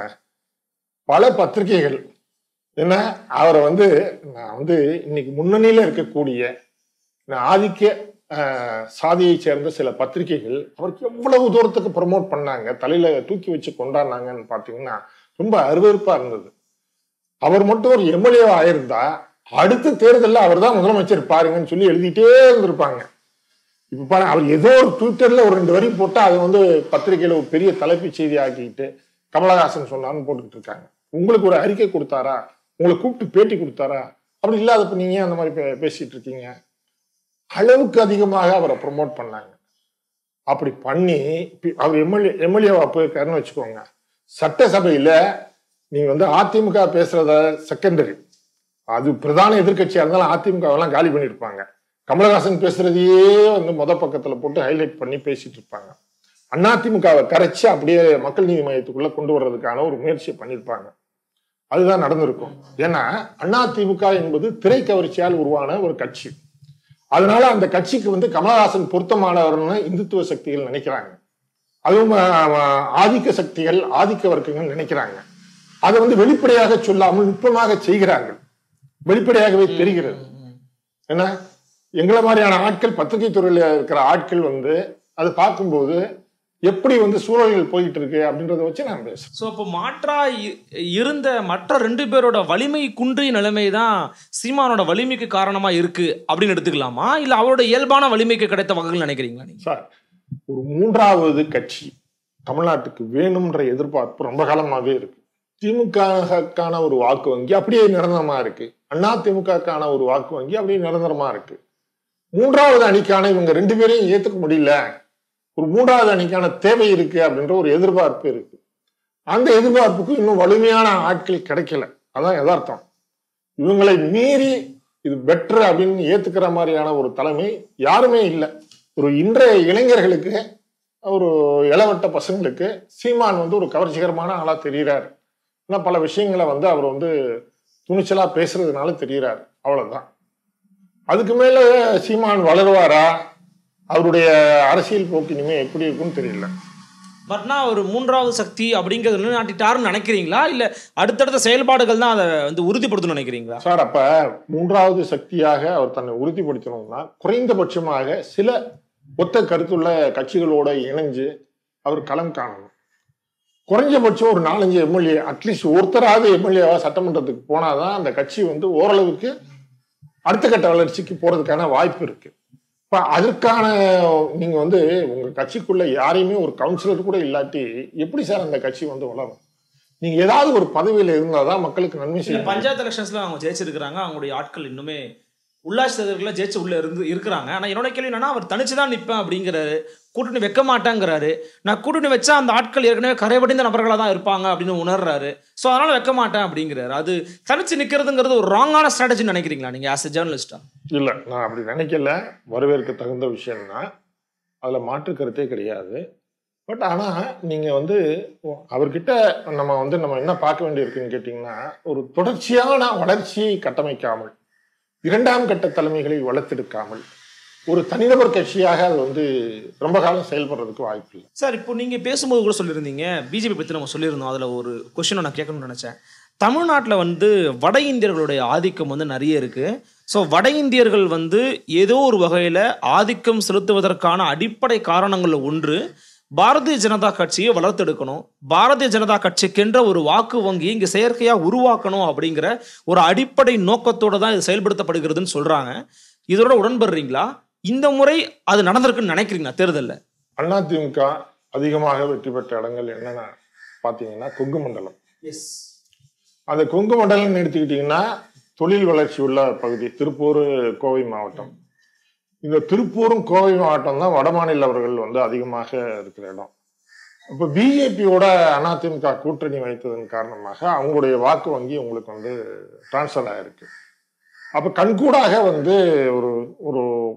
S2: பல பத்திரிகைகள் என்ன அவரை வந்து நான் வந்து இன்னைக்கு முன்னணியில இருக்கக்கூடிய நான் ஆதிக்க ஆஹ், சாதியை சேர்ந்த சில பத்திரிகைகள் அவருக்கு எவ்வளவு தூரத்துக்கு ப்ரமோட் பண்ணாங்க தலையில தூக்கி வச்சு கொண்டாடினாங்கன்னு பாத்தீங்கன்னா ரொம்ப அருவருப்பா இருந்தது அவர் மட்டும் ஒரு எம்எல்ஏ ஆயிருந்தா அடுத்த தேர்தலில் அவர் தான் முதலமைச்சர் பாருங்கன்னு சொல்லி எழுதிட்டே இருந்திருப்பாங்க இப்ப பாருங்க அவர் ஏதோ ஒரு ட்விட்டர்ல ஒரு ரெண்டு வரி போட்டா அது வந்து பத்திரிகையில ஒரு பெரிய தலைப்புச் செய்தி ஆக்கிட்டு கமலஹாசன் சொன்னான்னு போட்டுக்கிட்டு இருக்காங்க உங்களுக்கு ஒரு அறிக்கை கொடுத்தாரா உங்களை கூப்பிட்டு பேட்டி கொடுத்தாரா அப்படி இல்லாதப்ப நீங்க ஏன் அந்த மாதிரி பே- பேசிட்டு இருக்கீங்க அளவுக்கு அதிகமாக அவரை ப்ரொமோட் பண்ணாங்க அப்படி பண்ணி இப்ப அவர் எம்எல்ஏ எம்எல்ஏவா போயிருக்காருன்னு வச்சுக்கோங்க சட்டசபையில நீங்க வந்து அதிமுக பேசுறத செகண்டரி அது பிரதான எதிர்க்கட்சியா இருந்தாலும் அதிமுகவெல்லாம் காலி பண்ணியிருப்பாங்க கமலஹாசன் பேசுறதையே வந்து முத பக்கத்துல போட்டு ஹைலைட் பண்ணி பேசிட்டு இருப்பாங்க அதிமுகவை கரைச்சு அப்படியே மக்கள் நீதி மையத்துக்குள்ள கொண்டு வர்றதுக்கான ஒரு முயற்சியை பண்ணியிருப்பாங்க அதுதான் நடந்திருக்கும் ஏன்னா அதிமுக என்பது திரை கவர்ச்சியால் உருவான ஒரு கட்சி அதனால அந்த கட்சிக்கு வந்து கமலஹாசன் பொருத்தமானவர்னு இந்துத்துவ சக்திகள் நினைக்கிறாங்க அதுவும் ஆஹ், ஆதிக்க சக்திகள் ஆதிக்க வர்க்கங்கள் நினைக்கிறாங்க அதை வந்து வெளிப்படையாக சொல்லாமல் நுட்பமாக செய்கிறார்கள் வெளிப்படையாகவே தெரிகிறது ஏன்னா எங்களை மாதிரியான ஆட்கள் பத்திரிகை துறையில இருக்கிற ஆட்கள் வந்து அதை பார்க்கும்போது எப்படி வந்து சூழல்கள் போயிட்டு இருக்கு அப்படின்றத வச்சு நான் பேசுறேன்
S1: ஸோ அப்போ மாற்றா இ- இருந்த மற்ற ரெண்டு பேரோட வலிமை குன்றிய நிலைமை தான் சீமானோட வலிமைக்கு காரணமா இருக்கு அப்படின்னு எடுத்துக்கலாமா இல்ல அவரோட இயல்பான வலிமைக்கு கிடைத்த வகைகள் நினைக்கிறீங்களா நீங்க
S2: சார் ஒரு மூன்றாவது கட்சி தமிழ்நாட்டுக்கு வேணும்ன்ற எதிர்பார்ப்பு ரொம்ப காலமாவே இருக்கு திமுகக்கான ஒரு வாக்கு வங்கி அப்படியே நிரந்தரமா இருக்கு அண்ணா திமுகக்கான ஒரு வாக்கு வங்கி அப்படியே நிரந்தரமா இருக்கு மூன்றாவது அணிக்கான இவங்க ரெண்டு பேரையும் ஏத்துக்க முடியல ஒரு மூன்றாவது அணிக்கான தேவை இருக்கு அப்படின்ற ஒரு எதிர்பார்ப்பு இருக்கு அந்த எதிர்பார்ப்புக்கு இன்னும் வலிமையான ஆட்கள் கிடைக்கல அதான் யதார்த்தம் இவங்களை மீறி இது பெட்டர் அப்படின்னு ஏத்துக்கிற மாதிரியான ஒரு தலைமை யாருமே இல்லை ஒரு இன்றைய இளைஞர்களுக்கு ஒரு இளவட்ட பசங்களுக்கு சீமான் வந்து ஒரு கவர்ச்சிகரமான ஆளா தெரிகிறார் ஆனா பல விஷயங்களை வந்து அவர் வந்து துணிச்சலா பேசுறதுனால தெரிகிறார் அவ்வளவுதான் அதுக்கு மேல சீமான் வளருவாரா அவருடைய அரசியல் போக்கு இனிமே எப்படி இருக்கும்னு தெரியல
S1: பட்னா ஒரு மூன்றாவது சக்தி அப்படிங்கிறது நிலைநாட்டிட்டாருன்னு நினைக்கிறீங்களா இல்ல அடுத்தடுத்த செயல்பாடுகள் தான் அதை வந்து உறுதிப்படுத்தணும்னு நினைக்கிறீங்களா
S2: சார் அப்ப மூன்றாவது சக்தியாக அவர் தன்னை உறுதிப்படுத்தணும்னா குறைந்தபட்சமாக சில ஒத்த கருத்துள்ள கட்சிகளோட இணைஞ்சு அவர் களம் காணணும் குறைஞ்சபட்சம் ஒரு நாலஞ்சு எம்எல்ஏ அட்லீஸ்ட் ஒருத்தராவது எம்எல்ஏவா சட்டமன்றத்துக்கு போனாதான் அந்த கட்சி வந்து ஓரளவுக்கு அடுத்த கட்ட வளர்ச்சிக்கு போறதுக்கான வாய்ப்பு இருக்கு இப்ப அதற்கான நீங்க வந்து உங்க கட்சிக்குள்ள யாரையுமே ஒரு கவுன்சிலர் கூட இல்லாட்டி எப்படி சார் அந்த கட்சி வந்து வளரும் நீங்க ஏதாவது ஒரு பதவியில இருந்தாதான் மக்களுக்கு நன்மை
S1: இல்ல
S2: செய்ய
S1: பஞ்சாயத்து எலெக்ஷன்ஸ்ல அவங்க ஜெயிச்சிருக்கிறாங்க அவங்களுடைய ஆட்கள் இன்னுமே உள்ளாட்சி தேர்தல்களில் ஜெயிச்சு உள்ள இருந்து இருக்கிறாங்க ஆனா என்னோட கேள்வி என்னன்னா அவர் தனிச்சு தான் நிற்பேன் அப்படிங்கிறாரு கூட்டணி வைக்க மாட்டேங்கிறாரு நான் கூட்டணி வச்சா அந்த ஆட்கள் ஏற்கனவே கரைபடிந்த நபர்களாக தான் இருப்பாங்க அப்படின்னு உணர்றாரு ஸோ அதனால வைக்க மாட்டேன் அப்படிங்கிறாரு அது தனிச்சு நிக்கிறதுங்கிறது ஒரு ராங்கான ஸ்ட்ராட்டஜின்னு நினைக்கிறீங்களா நீங்க ஆஸ் எ ஜேர்னலிஸ்டா
S2: இல்ல நான் அப்படி நினைக்கல வரவேற்க தகுந்த விஷயம்தான் அதுல மாற்று கருத்தே கிடையாது பட் ஆனா நீங்க வந்து அவர்கிட்ட நம்ம வந்து நம்ம என்ன பார்க்க வேண்டியிருக்குன்னு கேட்டிங்கன்னா ஒரு தொடர்ச்சியான வளர்ச்சியை கட்டமைக்காமல் இரண்டாம் கட்ட தலைமைகளை வளர்த்தெடுக்காமல் ஒரு தனிநபர் கட்சியாக அது வந்து ரொம்ப காலம் செயல்படுறதுக்கு வாய்ப்பு இல்லை
S1: சார் இப்போ நீங்க பேசும்போது கூட சொல்லியிருந்தீங்க பிஜேபி பத்தி நம்ம சொல்லியிருந்தோம் அதுல ஒரு கொஸ்டினை நான் கேட்கணும்னு நினைச்சேன் தமிழ்நாட்டில் வந்து வட இந்தியர்களுடைய ஆதிக்கம் வந்து நிறைய இருக்கு ஸோ வட இந்தியர்கள் வந்து ஏதோ ஒரு வகையில் ஆதிக்கம் செலுத்துவதற்கான அடிப்படை காரணங்களில் ஒன்று பாரதிய ஜனதா கட்சியை வளர்த்தெடுக்கணும் பாரதிய ஜனதா கட்சிக்கென்ற ஒரு வாக்கு வங்கி இங்கே செயற்கையாக உருவாக்கணும் அப்படிங்கிற ஒரு அடிப்படை நோக்கத்தோட தான் இது செயல்படுத்தப்படுகிறதுன்னு சொல்றாங்க இதோட உடன்படுறீங்களா இந்த முறை அது நடந்திருக்குன்னு நினைக்கிறீங்களா தேர்தலில்
S2: அதிமுக அதிகமாக வெற்றி பெற்ற இடங்கள் என்னென்ன பார்த்தீங்கன்னா கொங்கு மண்டலம்
S1: எஸ்
S2: அந்த கொங்கு மண்டலம்னு எடுத்துக்கிட்டிங்கன்னா தொழில் வளர்ச்சி உள்ள பகுதி திருப்பூர் கோவை மாவட்டம் இந்த திருப்பூரும் கோவை மாவட்டம் தான் வட மாநிலவர்கள் வந்து அதிகமாக இருக்கிற இடம் இப்போ பிஜேபியோட அதிமுக கூட்டணி வைத்ததன் காரணமாக அவங்களுடைய வாக்கு வங்கி உங்களுக்கு வந்து டிரான்ஸ்ஃபர் ஆயிருக்கு அப்போ கண்கூடாக வந்து ஒரு ஒரு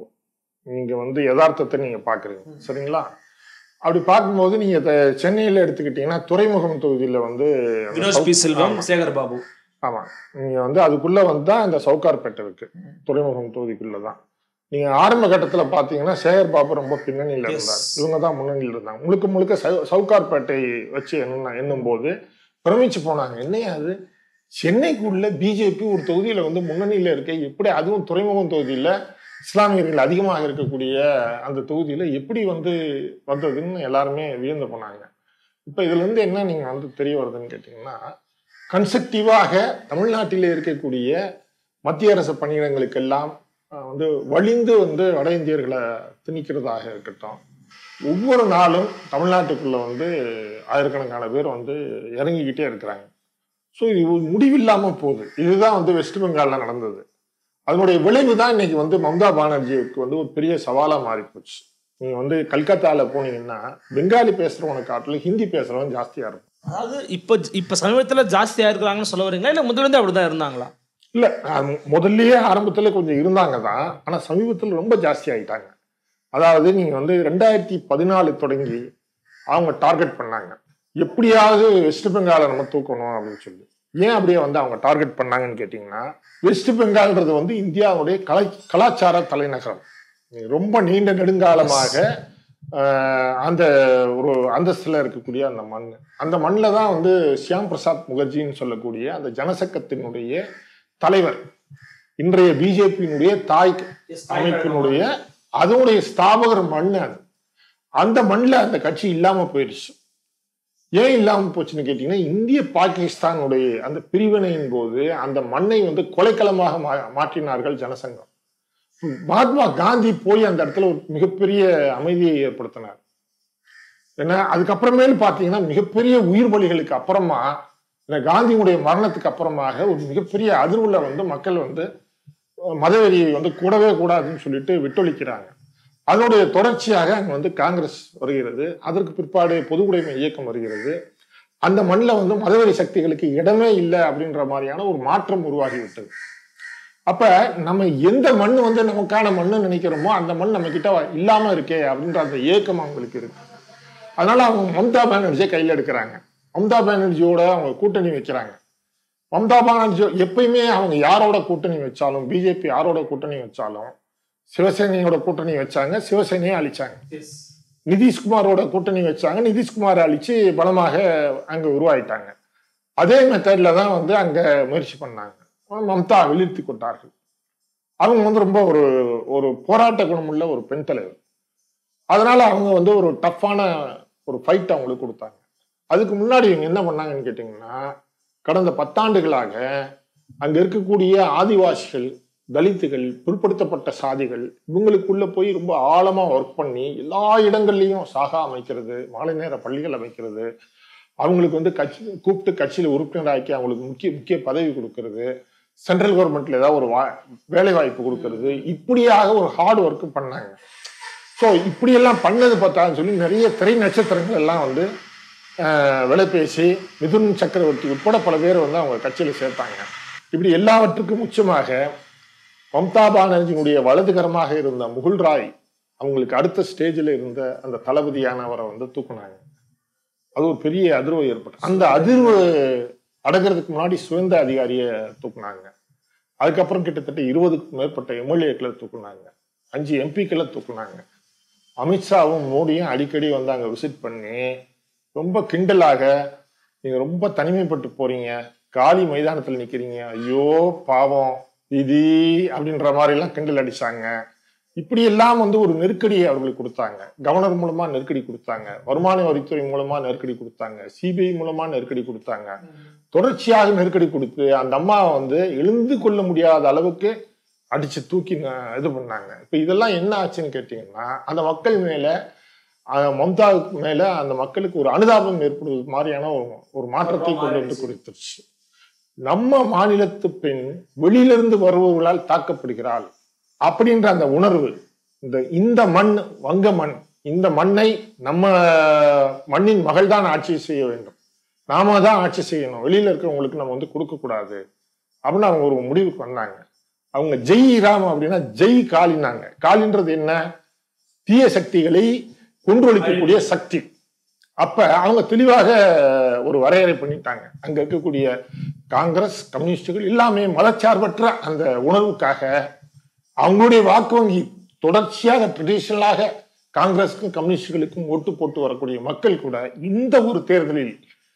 S2: நீங்க வந்து யதார்த்தத்தை நீங்க பாக்குறீங்க சரிங்களா அப்படி பார்க்கும்போது நீங்க த- சென்னையில எடுத்துக்கிட்டீங்கன்னா துறைமுகம் தொகுதியில வந்து அந்த
S1: வினோத் பி
S2: சவுக்-
S1: செல்வம்
S2: ஆமா.
S1: சேகர் பாபு
S2: ஆமா நீங்க வந்து அதுக்குள்ள வந்து தான் இந்த சவுகார்பேட்டை இருக்கு துறைமுகம் தொகுதிக்குள்ள தான் நீங்க ஆரம்ப கட்டத்துல பாத்தீங்கன்னா சேகர் பாபு ரொம்ப பின்னணியில
S1: Yes.
S2: இருந்தார் இவங்க தான் முன்னணியில் இருந்தாங்க முழுக்க முழுக்க சவு- சவுகார்பேட்டை வச்சு என்ன எண்ணும் போது பிரமிச்சு போனாங்க என்னையா அது சென்னைக்குள்ள பிஜேபி ஒரு தொகுதியில வந்து முன்னணியில இருக்க எப்படி அதுவும் துறைமுகம் தொகுதியில இஸ்லாமியர்கள் அதிகமாக இருக்கக்கூடிய அந்த தொகுதியில எப்படி வந்து வந்ததுன்னு எல்லாருமே வியந்து போனாங்க இப்ப இதுல இருந்து என்ன நீங்க வந்து தெரிய வருதுன்னு கேட்டீங்கன்னா கன்ஸ்ட்ரக்டிவாக தமிழ்நாட்டிலே இருக்கக்கூடிய மத்திய அரசு பணியிடங்களுக்கெல்லாம் அஹ், வந்து வலிந்து வந்து வட இந்தியர்களை திணிக்கிறதாக இருக்கட்டும் ஒவ்வொரு நாளும் தமிழ்நாட்டுக்குள்ள வந்து ஆயிரக்கணக்கான பேர் வந்து இறங்கிக்கிட்டே இருக்கிறாங்க ஸோ இது ஒரு முடிவில்லாம போகுது இதுதான் வந்து வெஸ்ட் பெங்கால்ல நடந்தது அதனுடைய விளைவு தான் இன்னைக்கு வந்து மம்தா பானர்ஜிக்கு வந்து ஒரு பெரிய சவாலா மாறி போச்சு நீங்க வந்து கல்கத்தால போனீங்கன்னா பெங்காலி பேசுறவனை காட்டிலும் ஹிந்தி பேசுறவன் ஜாஸ்தியா இருக்கும்
S1: அதாவது இப்போ இப்போ சமீபத்தில் ஜாஸ்தியாக இருக்கிறாங்கன்னு சொல்ல வரீங்களா இல்லை முதல்ல அப்படிதான் இருந்தாங்களா
S2: இல்ல அது முதல்லயே ஆரம்பத்துல கொஞ்சம் இருந்தாங்க தான் ஆனா சமீபத்துல ரொம்ப ஜாஸ்தி ஆயிட்டாங்க அதாவது நீங்க வந்து ரெண்டாயிரத்தி பதினாலு தொடங்கி அவங்க டார்கெட் பண்ணாங்க எப்படியாவது வெஸ்ட் பெங்காலை நம்ம தூக்கணும் அப்படின்னு சொல்லி ஏன் அப்படியே வந்து அவங்க டார்கெட் பண்ணாங்கன்னு கேட்டிங்கன்னா வெஸ்ட் பெங்கால்ன்றது வந்து இந்தியாவுடைய கலை கலாச்சார தலைநகரம் ரொம்ப நீண்ட நெடுங்காலமாக ஆஹ், அந்த ஒரு அந்தஸ்துல இருக்கக்கூடிய அந்த மண் அந்த மண்ணில் தான் வந்து சியாம் பிரசாத் முகர்ஜின்னு சொல்லக்கூடிய அந்த ஜனசங்கத்தினுடைய தலைவர் இன்றைய பிஜேபியினுடைய தாய் அமைப்பினுடைய அதனுடைய ஸ்தாபகர் மண் அது அந்த மண்ணில் அந்த கட்சி இல்லாம போயிடுச்சு ஏன் இல்லாம போச்சுன்னு கேட்டீங்கன்னா இந்திய பாகிஸ்தானுடைய அந்த பிரிவினையின் போது அந்த மண்ணை வந்து கொலைக்களமாக மா- மாற்றினார்கள் ஜனசங்கம் மகாத்மா காந்தி போய் அந்த இடத்துல ஒரு மிகப்பெரிய அமைதியை ஏற்படுத்தினார் ஏன்னா அதுக்கப்புறமேல் பார்த்தீங்கன்னா மிகப்பெரிய உயிர் பலிகளுக்கு அப்புறமா இந்த காந்தியுடைய மரணத்துக்கு அப்புறமாக ஒரு மிகப்பெரிய அதிர்வுல வந்து மக்கள் வந்து அஹ், மதவெறியை வந்து கூடவே கூடாதுன்னு சொல்லிட்டு விட்டொழிக்கிறாங்க அதனுடைய தொடர்ச்சியாக அங்க வந்து காங்கிரஸ் வருகிறது அதற்கு பிற்பாடு பொதுவுடைமை இயக்கம் வருகிறது அந்த மண்ணில் வந்து மதவெறி சக்திகளுக்கு இடமே இல்லை அப்படின்ற மாதிரியான ஒரு மாற்றம் உருவாகி விட்டது அப்ப நம்ம எந்த மண் வந்து நமக்கான மண்ணு நினைக்கிறோமோ அந்த மண் நம்ம கிட்ட இல்லாம இருக்கே அப்படின்ற அந்த ஏக்கம் அவங்களுக்கு இருக்கு அதனால அவங்க மம்தா பானர்ஜியை கையில் எடுக்கிறாங்க மம்தா பானர்ஜியோட அவங்க கூட்டணி வைக்கிறாங்க மம்தா பானர்ஜி எப்பயுமே அவங்க யாரோட கூட்டணி வச்சாலும் பிஜேபி யாரோட கூட்டணி வச்சாலும் சிவசேனையோட கூட்டணி வச்சாங்க சிவசேனையை அழிச்சாங்க நிதிஷ்குமாரோட கூட்டணி வச்சாங்க நிதிஷ்குமாரை அழிச்சு பலமாக அங்க உருவாயிட்டாங்க அதே மெத்தட்ல தான் வந்து அங்க முயற்சி பண்ணாங்க மம்தா வீழ்த்தி கொண்டார்கள் அவங்க வந்து ரொம்ப ஒரு ஒரு போராட்ட குணமுள்ள ஒரு பெண் தலைவர் அதனால அவங்க வந்து ஒரு டஃப்பான ஒரு ஃபைட் அவங்களுக்கு கொடுத்தாங்க அதுக்கு முன்னாடி இவங்க என்ன பண்ணாங்கன்னு கேட்டிங்கன்னா கடந்த பத்தாண்டுகளாக அங்க இருக்கக்கூடிய ஆதிவாசிகள் தலித்துகள் பிற்படுத்தப்பட்ட சாதிகள் இவங்களுக்குள்ள போய் ரொம்ப ஆழமா ஒர்க் பண்ணி எல்லா இடங்கள்லையும் சாகா அமைக்கிறது மாலை நேர பள்ளிகள் அமைக்கிறது அவங்களுக்கு வந்து கட்சி கூப்பிட்டு கட்சியில உறுப்பினராக்கி அவங்களுக்கு முக்கிய முக்கிய பதவி கொடுக்கறது சென்ட்ரல் கவர்மெண்ட்ல ஏதாவது ஒரு வா வேலை வாய்ப்பு கொடுக்கறது இப்படியாக ஒரு ஹார்ட் ஒர்க் பண்ணாங்க ஸோ இப்படியெல்லாம் பண்ணது பார்த்தான்னு சொல்லி நிறைய திரை நட்சத்திரங்கள் எல்லாம் வந்து ஆஹ், விலை பேசி மிதுன் சக்கரவர்த்தி உட்பட பல பேர் வந்து அவங்க கட்சியில சேர்த்தாங்க இப்படி எல்லாவற்றுக்கும் உச்சமாக மம்தா பானர்ஜியினுடைய வலதுகரமாக இருந்த முகுல் ராய் அவங்களுக்கு அடுத்த ஸ்டேஜில் இருந்த அந்த தளபதியானவரை வந்து தூக்குனாங்க அது ஒரு பெரிய அதிர்வு ஏற்பட்டு அந்த அதிர்வு அடங்குறதுக்கு முன்னாடி சுதந்த அதிகாரியை தூக்குனாங்க அதுக்கப்புறம் கிட்டத்தட்ட இருபதுக்கும் மேற்பட்ட எம்எல்ஏக்களை தூக்குனாங்க அஞ்சு எம்பிக்களை தூக்குனாங்க அமித்ஷாவும் மோடியும் அடிக்கடி வந்து அங்க விசிட் பண்ணி ரொம்ப கிண்டலாக நீங்க ரொம்ப தனிமைப்பட்டு போறீங்க காலி மைதானத்துல நிக்கிறீங்க ஐயோ பாவம் விதி அப்படின்ற மாதிரி எல்லாம் கிண்டல் அடிச்சாங்க இப்படி எல்லாம் வந்து ஒரு நெருக்கடியை அவர்களுக்கு கொடுத்தாங்க கவர்னர் மூலமா நெருக்கடி கொடுத்தாங்க வருமான வரித்துறை மூலமா நெருக்கடி கொடுத்தாங்க சிபிஐ மூலமா நெருக்கடி கொடுத்தாங்க தொடர்ச்சியாக நெருக்கடி கொடுத்து அந்த அம்மாவை வந்து எழுந்து கொள்ள முடியாத அளவுக்கு அடிச்சு தூக்கி ந- இது பண்ணாங்க இப்ப இதெல்லாம் என்ன ஆச்சுன்னு கேட்டீங்கன்னா அந்த மக்கள் மேல அஹ், மம்தாவுக்கு மேல அந்த மக்களுக்கு ஒரு அனுதாபம் ஏற்படுவது மாதிரியான ஒரு ஒரு மாற்றத்தை கொண்டு வந்து கொடுத்துருச்சு நம்ம மாநிலத்து பெண் வெளியிலிருந்து வருபவர்களால் தாக்கப்படுகிறாள் அப்படின்ற அந்த உணர்வு இந்த இந்த மண் வங்க மண் இந்த மண்ணை நம்ம மண்ணின் மகள் தான் ஆட்சி செய்ய வேண்டும் நாம தான் ஆட்சி செய்யணும் வெளியில இருக்கிறவங்களுக்கு நம்ம வந்து கொடுக்க கூடாது அப்படின்னு அவங்க ஒரு முடிவுக்கு வந்தாங்க அவங்க ஜெய் ராம் அப்படின்னா ஜெய் காளினாங்க காளின்றது என்ன தீய சக்திகளை கொன்றொழிக்கக்கூடிய சக்தி அப்ப அவங்க தெளிவாக ஒரு வரையறை பண்ணிட்டாங்க அங்க இருக்கக்கூடிய காங்கிரஸ் கம்யூனிஸ்டுகள் எல்லாமே மதச்சார்பற்ற அந்த உணர்வுக்காக அவங்களுடைய வாக்கு வங்கி தொடர்ச்சியாக ட்ரெடிஷனலாக காங்கிரஸுக்கும் கம்யூனிஸ்டுகளுக்கும் ஓட்டு போட்டு வரக்கூடிய மக்கள் கூட இந்த ஒரு தேர்தலில்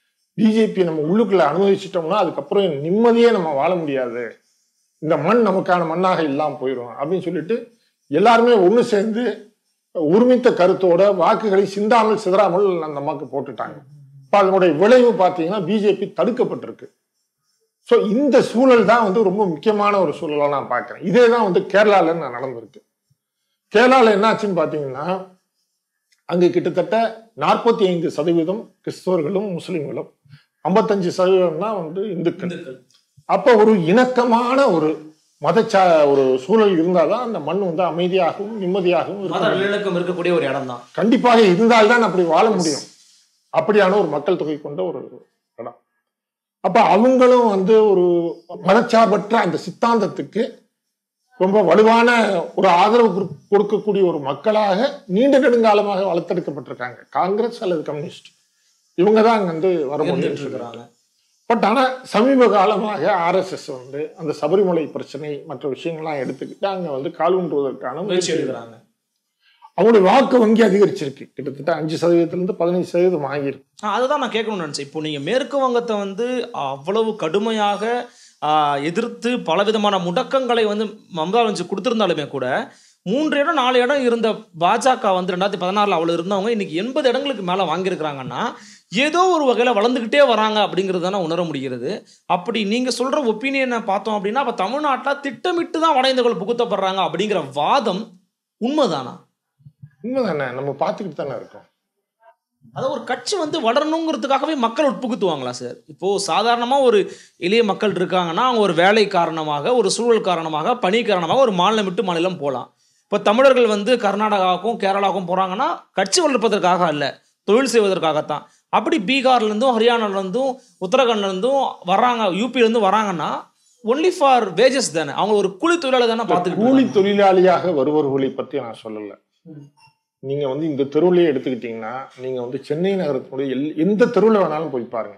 S2: பிஜேபி நம்ம உள்ளுக்குள்ள அனுமதிச்சிட்டோம்னா அதுக்கப்புறம் நிம்மதியே நம்ம வாழ முடியாது இந்த மண் நமக்கான மண்ணாக இல்லாம போயிடும் அப்படின்னு சொல்லிட்டு எல்லாருமே ஒண்ணு சேர்ந்து ஒருமித்த கருத்தோட வாக்குகளை சிந்தாமல் சிதறாமல் அந்த அம்மாக்கு போட்டுட்டாங்க இப்ப அதனுடைய விளைவு பார்த்தீங்கன்னா பிஜேபி தடுக்கப்பட்டிருக்கு ஸோ இந்த சூழல் தான் வந்து ரொம்ப முக்கியமான ஒரு சூழலா நான் பார்க்கிறேன் இதே தான் வந்து கேரளால நான் நடந்திருக்கு கேரளால என்னாச்சுன்னு பார்த்தீங்கன்னா அங்கு கிட்டத்தட்ட நாற்பத்தி ஐந்து சதவீதம் கிறிஸ்தவர்களும் முஸ்லிம்களும் ஐம்பத்தஞ்சு சதவீதம் தான் வந்து இந்துக்கள் அப்ப ஒரு இணக்கமான ஒரு மதச்சா ஒரு சூழல் இருந்தாதான் அந்த மண் வந்து அமைதியாகவும் நிம்மதியாகவும்
S1: மத
S2: இருக்கும்
S1: நல்லிணக்கம் இருக்கக்கூடிய ஒரு இடம் தான்
S2: கண்டிப்பாக இருந்தால்தான் அப்படி வாழ முடியும் அப்படியான ஒரு மக்கள் தொகை கொண்ட ஒரு இடம் அப்ப அவங்களும் வந்து ஒரு மதச்சார்பற்ற அந்த சித்தாந்தத்துக்கு ரொம்ப வலுவான ஒரு ஆதரவு கொடுக்க- கொடுக்கக்கூடிய ஒரு மக்களாக நீண்ட நெடுங்காலமாக வளர்த்தெடுக்கப்பட்டிருக்காங்க காங்கிரஸ் அல்லது கம்யூனிஸ்ட் இவங்க தான் அங்க வந்து வர
S1: இருந்துட்டு
S2: முடியும்
S1: இருக்கிறாங்க
S2: பட் ஆனா சமீப காலமாக ஆர்எஸ்எஸ் வந்து அந்த சபரிமலை பிரச்சனை மற்ற விஷயங்கள்லாம் எடுத்துக்கிட்டு அங்க வந்து கால் ஊன்றுவதற்கான
S1: முயற்சி
S2: முயற்சி
S1: எடுக்கிறாங்க
S2: அவங்களுடைய வாக்கு வங்கி அதிகரிச்சிருக்கு கிட்டத்தட்ட அஞ்சு சதவீதத்துல இருந்து பதினைஞ்சு சதவீதம் ஆகியிருக்கு
S1: ஆ, அதுதான் நான் கேட்கணும்னு நினைச்சேன் இப்போ நீங்க மேற்கு வங்கத்தை வந்து அவ்வளவு கடுமையாக ஆ, எதிர்த்து பலவிதமான முடக்கங்களை வந்து மம்தா பானர்ஜி கொடுத்திருந்தாலுமே கூட மூன்று இடம் நாலு இடம் இருந்த பாஜக வந்து ரெண்டாயிரத்தி பதினாறுல அவ்வளவு இருந்தவங்க இன்னைக்கு எண்பது இடங்களுக்கு மேல வாங்கியிருக்கிறாங்கன்னா ஏதோ ஒரு வகையில வளர்ந்துகிட்டே வராங்க அப்படிங்கிறது தானே உணர முடிகிறது அப்படி நீங்க சொல்ற ஒப்பீனியனை பார்த்தோம் அப்படின்னா அப்ப தமிழ்நாட்டுல திட்டமிட்டு தான் வட இந்தியர்கள் புகுத்தப்படுறாங்க அப்படிங்கிற வாதம் உண்மைதானா
S2: உண்மைதானே நம்ம பார்த்துக்கிட்டு தானே இருக்கோம்
S1: அதாவது ஒரு கட்சி வந்து வளரணுங்கிறதுக்காகவே மக்கள் உட்புகுத்துவாங்களா சார் இப்போ சாதாரணமா ஒரு எளிய மக்கள் இருக்காங்கன்னா அவங்க ஒரு வேலை காரணமாக ஒரு சூழல் காரணமாக பணி காரணமாக ஒரு மாநிலம் விட்டு மாநிலம் போகலாம் இப்போ தமிழர்கள் வந்து கர்நாடகாவுக்கும் கேரளாவுக்கும் போறாங்கன்னா கட்சி வளர்ப்பதற்காக அல்ல தொழில் செய்வதற்காகத்தான் அப்படி பீகார்ல இருந்தும் ஹரியானால இருந்தும் உத்தரகாண்ட்ல இருந்தும் வர்றாங்க யூபில இருந்து வராங்கன்னா ஒன்லி ஃபார் வேஜஸ் தானே அவங்க ஒரு கூலி தொழிலாளர் தானே
S2: கூலி
S1: பார்த்துக்கிட்டு
S2: தொழிலாளியாக வருபவர்களை பத்தி நான் சொல்லல
S1: ம்.
S2: நீங்க வந்து இந்த தெருவிலேயே எடுத்துக்கிட்டீங்கன்னா நீங்க வந்து சென்னை நகரத்தினுடைய எல்- எந்த தெருவில் வேணாலும் போய் பாருங்க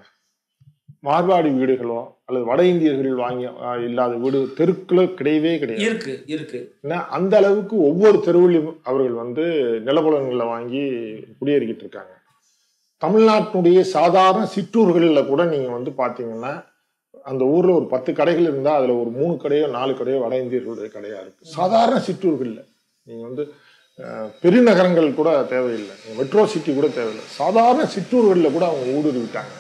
S2: மார்வாடி வீடுகளோ அல்லது வட இந்தியர்கள் வாங்கி ஆஹ், இல்லாத வீடு தெருக்களோ கிடையவே கிடையாது
S1: இருக்கு இருக்கு
S2: ஏன்னா அந்த அளவுக்கு ஒவ்வொரு தெருவிலும் அவர்கள் வந்து நிலபுலன்களை வாங்கி குடியேறிக்கிட்டு இருக்காங்க தமிழ்நாட்டினுடைய சாதாரண சிற்றூர்களில் கூட நீங்க வந்து பாத்தீங்கன்னா அந்த ஊர்ல ஒரு பத்து கடைகள் இருந்தா அதுல ஒரு மூணு கடையோ நாலு கடையோ வட இந்தியர்களுடைய கடையா இருக்கு சாதாரண சிற்றூர்கள்ல நீங்க வந்து அஹ், பெருநகரங்கள் கூட தேவையில்லை மெட்ரோ சிட்டி கூட தேவையில்லை சாதாரண சிற்றூர்களில் கூட அவங்க ஊடுருவிட்டாங்க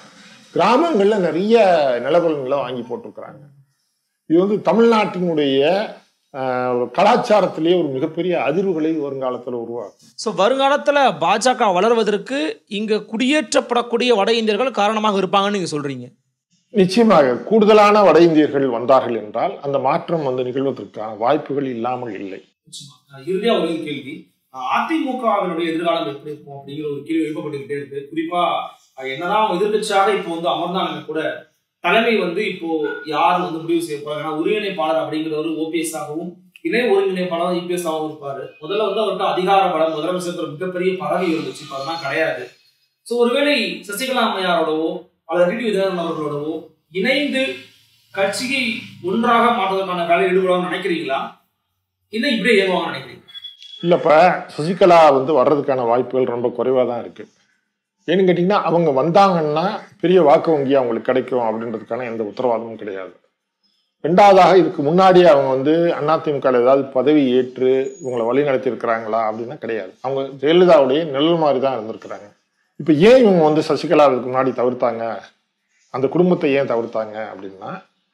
S2: கிராமங்கள்ல நிறைய நிலபலன்களை வாங்கி போட்டிருக்கிறாங்க இது வந்து தமிழ்நாட்டினுடைய ஆஹ், கலாச்சாரத்திலேயே ஒரு மிகப்பெரிய அதிர்வுகளை வருங்காலத்துல உருவாக்கும்
S1: ஸோ வருங்காலத்துல பாஜக வளர்வதற்கு இங்க குடியேற்றப்படக்கூடிய வட இந்தியர்கள் காரணமாக இருப்பாங்கன்னு நீங்க சொல்றீங்க
S2: நிச்சயமாக கூடுதலான வட இந்தியர்கள் வந்தார்கள் என்றால் அந்த மாற்றம் வந்து நிகழ்வதற்கான வாய்ப்புகள் இல்லாமல் இல்லை
S1: இறுதியா ஒரு கேள்வி அதிமுகவினுடைய எதிர்காலம் எப்படி இருக்கும் அப்படிங்கிற ஒரு கேள்வி எழுப்பப்பட்டுக்கிட்டே இருக்கு குறிப்பா அஹ், என்னதான் அவங்க எதிர்கட்சியாக இப்போ வந்து அமர்ந்தாங்க கூட தலைமை வந்து இப்போ யார் வந்து முடிவு செய்ய போறாங்க ஏன்னா ஒருங்கிணைப்பாளர் அப்படிங்கிறவர் ஓபிஎஸ் ஆகவும் இணை ஒருங்கிணைப்பாளர் இபிஎஸ் ஆகவும் இருப்பாரு முதல்ல வந்து அவர்கிட்ட அதிகார பலம் முதலமைச்சர் ஒரு மிகப்பெரிய பதவி இருந்துச்சு இப்போ அதெல்லாம் கிடையாது ஸோ ஒருவேளை சசிகலா அம்மையாரோடவோ அல்லது டிடி விஜயன் அவர்களோடவோ இணைந்து கட்சியை ஒன்றாக மாற்றுவதற்கான வேலையில் ஈடுபடுவாங்க நினைக்கிறீங்களா இல்லை இப்படியே ஏறுவாங்க நினைக்கிறீங்க
S2: இல்லப்ப சசிகலா வந்து வர்றதுக்கான வாய்ப்புகள் ரொம்ப குறைவா தான் இருக்கு ஏன்னு கேட்டிங்கன்னா அவங்க வந்தாங்கன்னா பெரிய வாக்கு வங்கி அவங்களுக்கு கிடைக்கும் அப்படின்றதுக்கான எந்த உத்தரவாதமும் கிடையாது ரெண்டாவதாக இதுக்கு முன்னாடியே அவங்க வந்து அதிமுக ல ஏதாவது பதவி ஏற்று இவங்களை வழி நடத்தி இருக்கிறாங்களா அப்படின்னா கிடையாது அவங்க ஜெயலலிதாவுடைய நிழல் மாதிரி தான் இருந்திருக்கிறாங்க இப்போ ஏன் இவங்க வந்து சசிகலா அதுக்கு முன்னாடி தவிர்த்தாங்க அந்த குடும்பத்தை ஏன் தவிர்த்தாங்க அப்படின்னா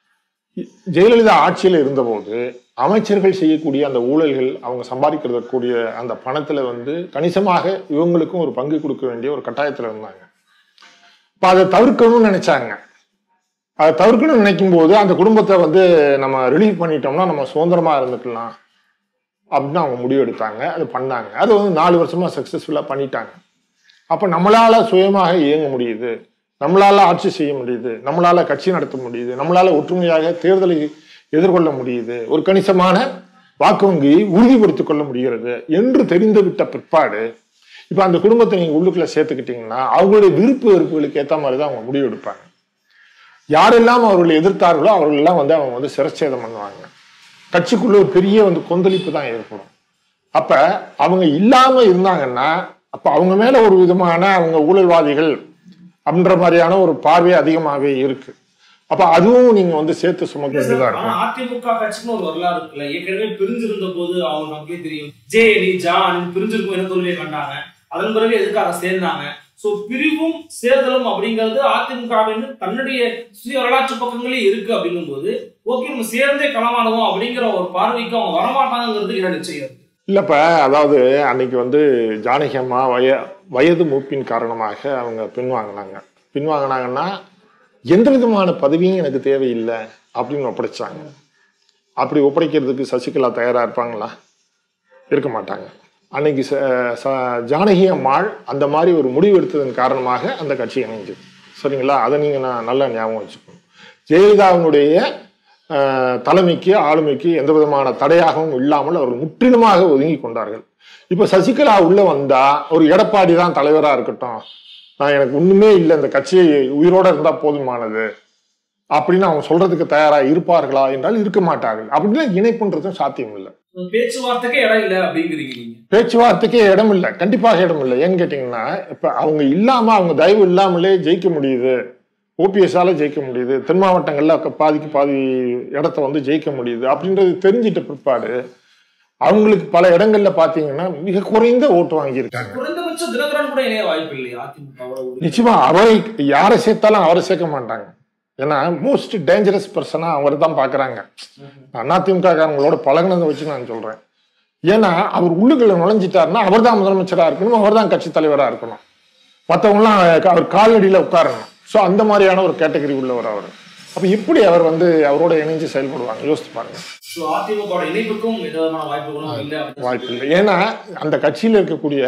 S2: ஜெயலலிதா ஆட்சியில் இருந்தபோது அமைச்சர்கள் செய்யக்கூடிய அந்த ஊழல்கள் அவங்க சம்பாதிக்கிறதுக்கூடிய அந்த பணத்துல வந்து கணிசமாக இவங்களுக்கும் ஒரு பங்கு கொடுக்க வேண்டிய ஒரு கட்டாயத்துல இருந்தாங்க இப்போ அதை தவிர்க்கணும்னு நினைச்சாங்க அதை தவிர்க்கணும்னு நினைக்கும் போது அந்த குடும்பத்தை வந்து நம்ம ரிலீவ் பண்ணிட்டோம்னா நம்ம சுதந்திரமா இருந்துக்கலாம் அப்படின்னு அவங்க முடிவு எடுத்தாங்க அது பண்ணாங்க அது வந்து நாலு வருஷமா சக்சஸ்ஃபுல்லா பண்ணிட்டாங்க அப்ப நம்மளால சுயமாக இயங்க முடியுது நம்மளால ஆட்சி செய்ய முடியுது நம்மளால கட்சி நடத்த முடியுது நம்மளால ஒற்றுமையாக தேர்தலை எதிர்கொள்ள முடியுது ஒரு கணிசமான வாக்கு வங்கியை உறுதிப்படுத்திக் கொள்ள முடிகிறது என்று தெரிந்து விட்ட பிற்பாடு இப்ப அந்த குடும்பத்தை நீங்க உள்ளுக்குள்ள சேர்த்துக்கிட்டீங்கன்னா அவங்களுடைய விருப்பு வெறுப்புகளுக்கு ஏத்த மாதிரி தான் அவங்க முடிவு எடுப்பாங்க யாரெல்லாம் அவர்களை எதிர்த்தார்களோ அவர்கள் எல்லாம் வந்து அவங்க வந்து சிரச்சேதம் பண்ணுவாங்க கட்சிக்குள்ள ஒரு பெரிய வந்து கொந்தளிப்பு தான் ஏற்படும் அப்ப அவங்க இல்லாம இருந்தாங்கன்னா அப்ப அவங்க மேல ஒரு விதமான அவங்க ஊழல்வாதிகள் அப்படின்ற மாதிரியான ஒரு பார்வை அதிகமாகவே இருக்கு அப்ப அதுவும் நீங்க வந்து சேர்த்து சுமக்க வேண்டியதா
S1: ஆனா
S2: இருக்கும்
S1: அதிமுக கட்சிக்குன்னு ஒரு வரலாறு இருக்குல்ல ஏற்கனவே பிரிஞ்சிருந்த போது அவங்க நமக்கே தெரியும் ஜே அணி ஜா அணி பிரிஞ்சிருக்கும் என்ன தோல்வியை கண்டாங்க அதன் பிறகு எதுக்காக சேர்ந்தாங்க சோ பிரிவும் சேர்தலும் அப்படிங்கிறது அதிமுகவின் தன்னுடைய சுய வரலாற்று பக்கங்களே இருக்கு அப்படின்னும் போது ஓகே நம்ம சேர்ந்தே களமாடுவோம் அப்படிங்கிற ஒரு பார்வைக்கு அவங்க வரமாட்டாங்கிறது என்ன நிச்சயம் இருக்கு.
S2: இல்லப்ப அதாவது அன்னைக்கு வந்து ஜானகி அம்மா வய வயது மூப்பின் காரணமாக அவங்க பின்வாங்கினாங்க பின்வாங்கினாங்கன்னா எந்த விதமான பதவியும் எனக்கு தேவையில்லை அப்படின்னு ஒப்படைச்சாங்க அப்படி ஒப்படைக்கிறதுக்கு சசிகலா தயாரா இருப்பாங்களா இருக்க மாட்டாங்க அன்னைக்கு ச- ச- ஜானகி அம்மாள் அந்த மாதிரி ஒரு முடிவு எடுத்ததன் காரணமாக அந்த கட்சி இணைஞ்சது சரிங்களா அதை நீங்க நான் நல்லா ஞாபகம் வச்சுக்கணும் ஜெயலலிதாவினுடைய அஹ், தலைமைக்கு ஆளுமைக்கு எந்த விதமான தடையாகவும் இல்லாமல் அவர்கள் முற்றிலுமாக ஒதுங்கி கொண்டார்கள் இப்ப சசிகலா உள்ள வந்தா ஒரு எடப்பாடி தான் தலைவரா இருக்கட்டும் நான் எனக்கு ஒண்ணுமே இல்லை இந்த கட்சி உயிரோட இருந்தா போதுமானது அப்படின்னு அவங்க சொல்றதுக்கு தயாரா இருப்பார்களா என்றால் இருக்க மாட்டார்கள் அப்படின்னா இணைப்புன்றதும் சாத்தியம் இல்லை
S1: பேச்சுவார்த்தைக்கே இடம் இல்லை அப்படிங்கிறீங்க நீங்க
S2: பேச்சுவார்த்தைக்கே இடம் இல்லை கண்டிப்பாக இடம் இல்லை ஏன்னு கேட்டிங்கன்னா இப்போ அவங்க இல்லாம அவங்க தயவு இல்லாமலே ஜெயிக்க முடியுது ஓபிஎஸ்ஸால ஜெயிக்க முடியுது தென் மாவட்டங்கள்ல க- பாதிக்கு பாதி இடத்த வந்து ஜெயிக்க முடியுது அப்படின்றது தெரிஞ்சிட்ட பிற்பாடு அவங்களுக்கு பல இடங்கள்ல பாத்தீங்கன்னா மிக குறைந்த ஓட்டு வாங்கியிருக்காங்க
S1: குறைந்தபட்சம் தினகரன் கூட இணைய வாய்ப்பு இல்லையா அதிமுகவோட ஒரு
S2: நிச்சயமா அவரை யாரை சேர்த்தாலும் அவரை சேர்க்க மாட்டாங்க ஏன்னா மோஸ்ட் டேஞ்சரஸ் பர்சனா அவரை தான் பாக்குறாங்க அதிமுக காரங்களோட பழகுனதை வச்சு நான் சொல்றேன் ஏன்னா அவர் உள்ளுக்குள்ள நுழைஞ்சிட்டாருன்னா அவர் தான் முதலமைச்சரா இருக்கணும் அவர் தான் கட்சி தலைவரா இருக்கணும் மற்றவங்களாம் அவர் காலடியில உட்காரணும் ஸோ அந்த மாதிரியான ஒரு கேட்டகரி உள்ளவர் அவர் அப்ப எப்படி அவர் வந்து அவரோட இணைஞ்சு செயல்படுவாங்க யோசித்து பாருங்க
S1: ஸோ அதிமுக இணைப்புக்கும் எந்த விதமான வாய்ப்புகளும் இல்லை அப்படின்னு
S2: வாய்ப்பு இல்லை ஏன்னா அந்த கட்சியில இருக்கக்கூடிய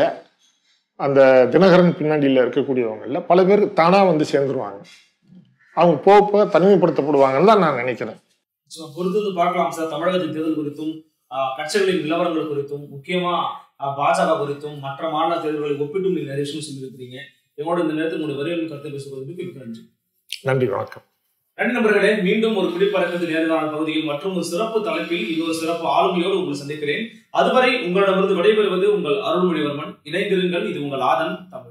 S2: அந்த தினகரன் பின்னாடியில் இருக்கக்கூடியவங்கல்ல பல பேர் தானா வந்து சேர்ந்துருவாங்க அவங்க போக போக தனிமைப்படுத்தப்படுவாங்கன்னு தான் நான் நினைக்கிறேன்
S1: ஸோ பொறுத்து வந்து பார்க்கலாம் சார் தமிழகத்தின் தேர்தல் குறித்தும் ஆஹ், கட்சிகளின் நிலவரங்கள் குறித்தும் முக்கியமா ஆஹ், பாஜக குறித்தும் மற்ற மாநில தேர்தல்களை ஒப்பிட்டும் நீங்க நிறைய விஷயம் சொல்லியிருக்கிறீங்க எங்களோட இந்த நேரத்தில் உங்களுடைய வருகையின் கருத்தை பேசுவதற்கு மிக்க நன்றி
S2: நன்றி வணக்கம்
S1: நன்றி நண்பர்களே மீண்டும் ஒரு குடிப்பறக்கத்து நேர்காணல் பகுதியில் மற்றும் ஒரு சிறப்பு தலைப்பில் இன்னொரு சிறப்பு ஆளுமையோடு உங்களை சந்திக்கிறேன் அதுவரை உங்களிடமிருந்து விடைபெறுவது உங்கள் அருள்மொழிவர்மன் இணைந்திருங்கள் இது உங்கள் ஆதன் தமிழ்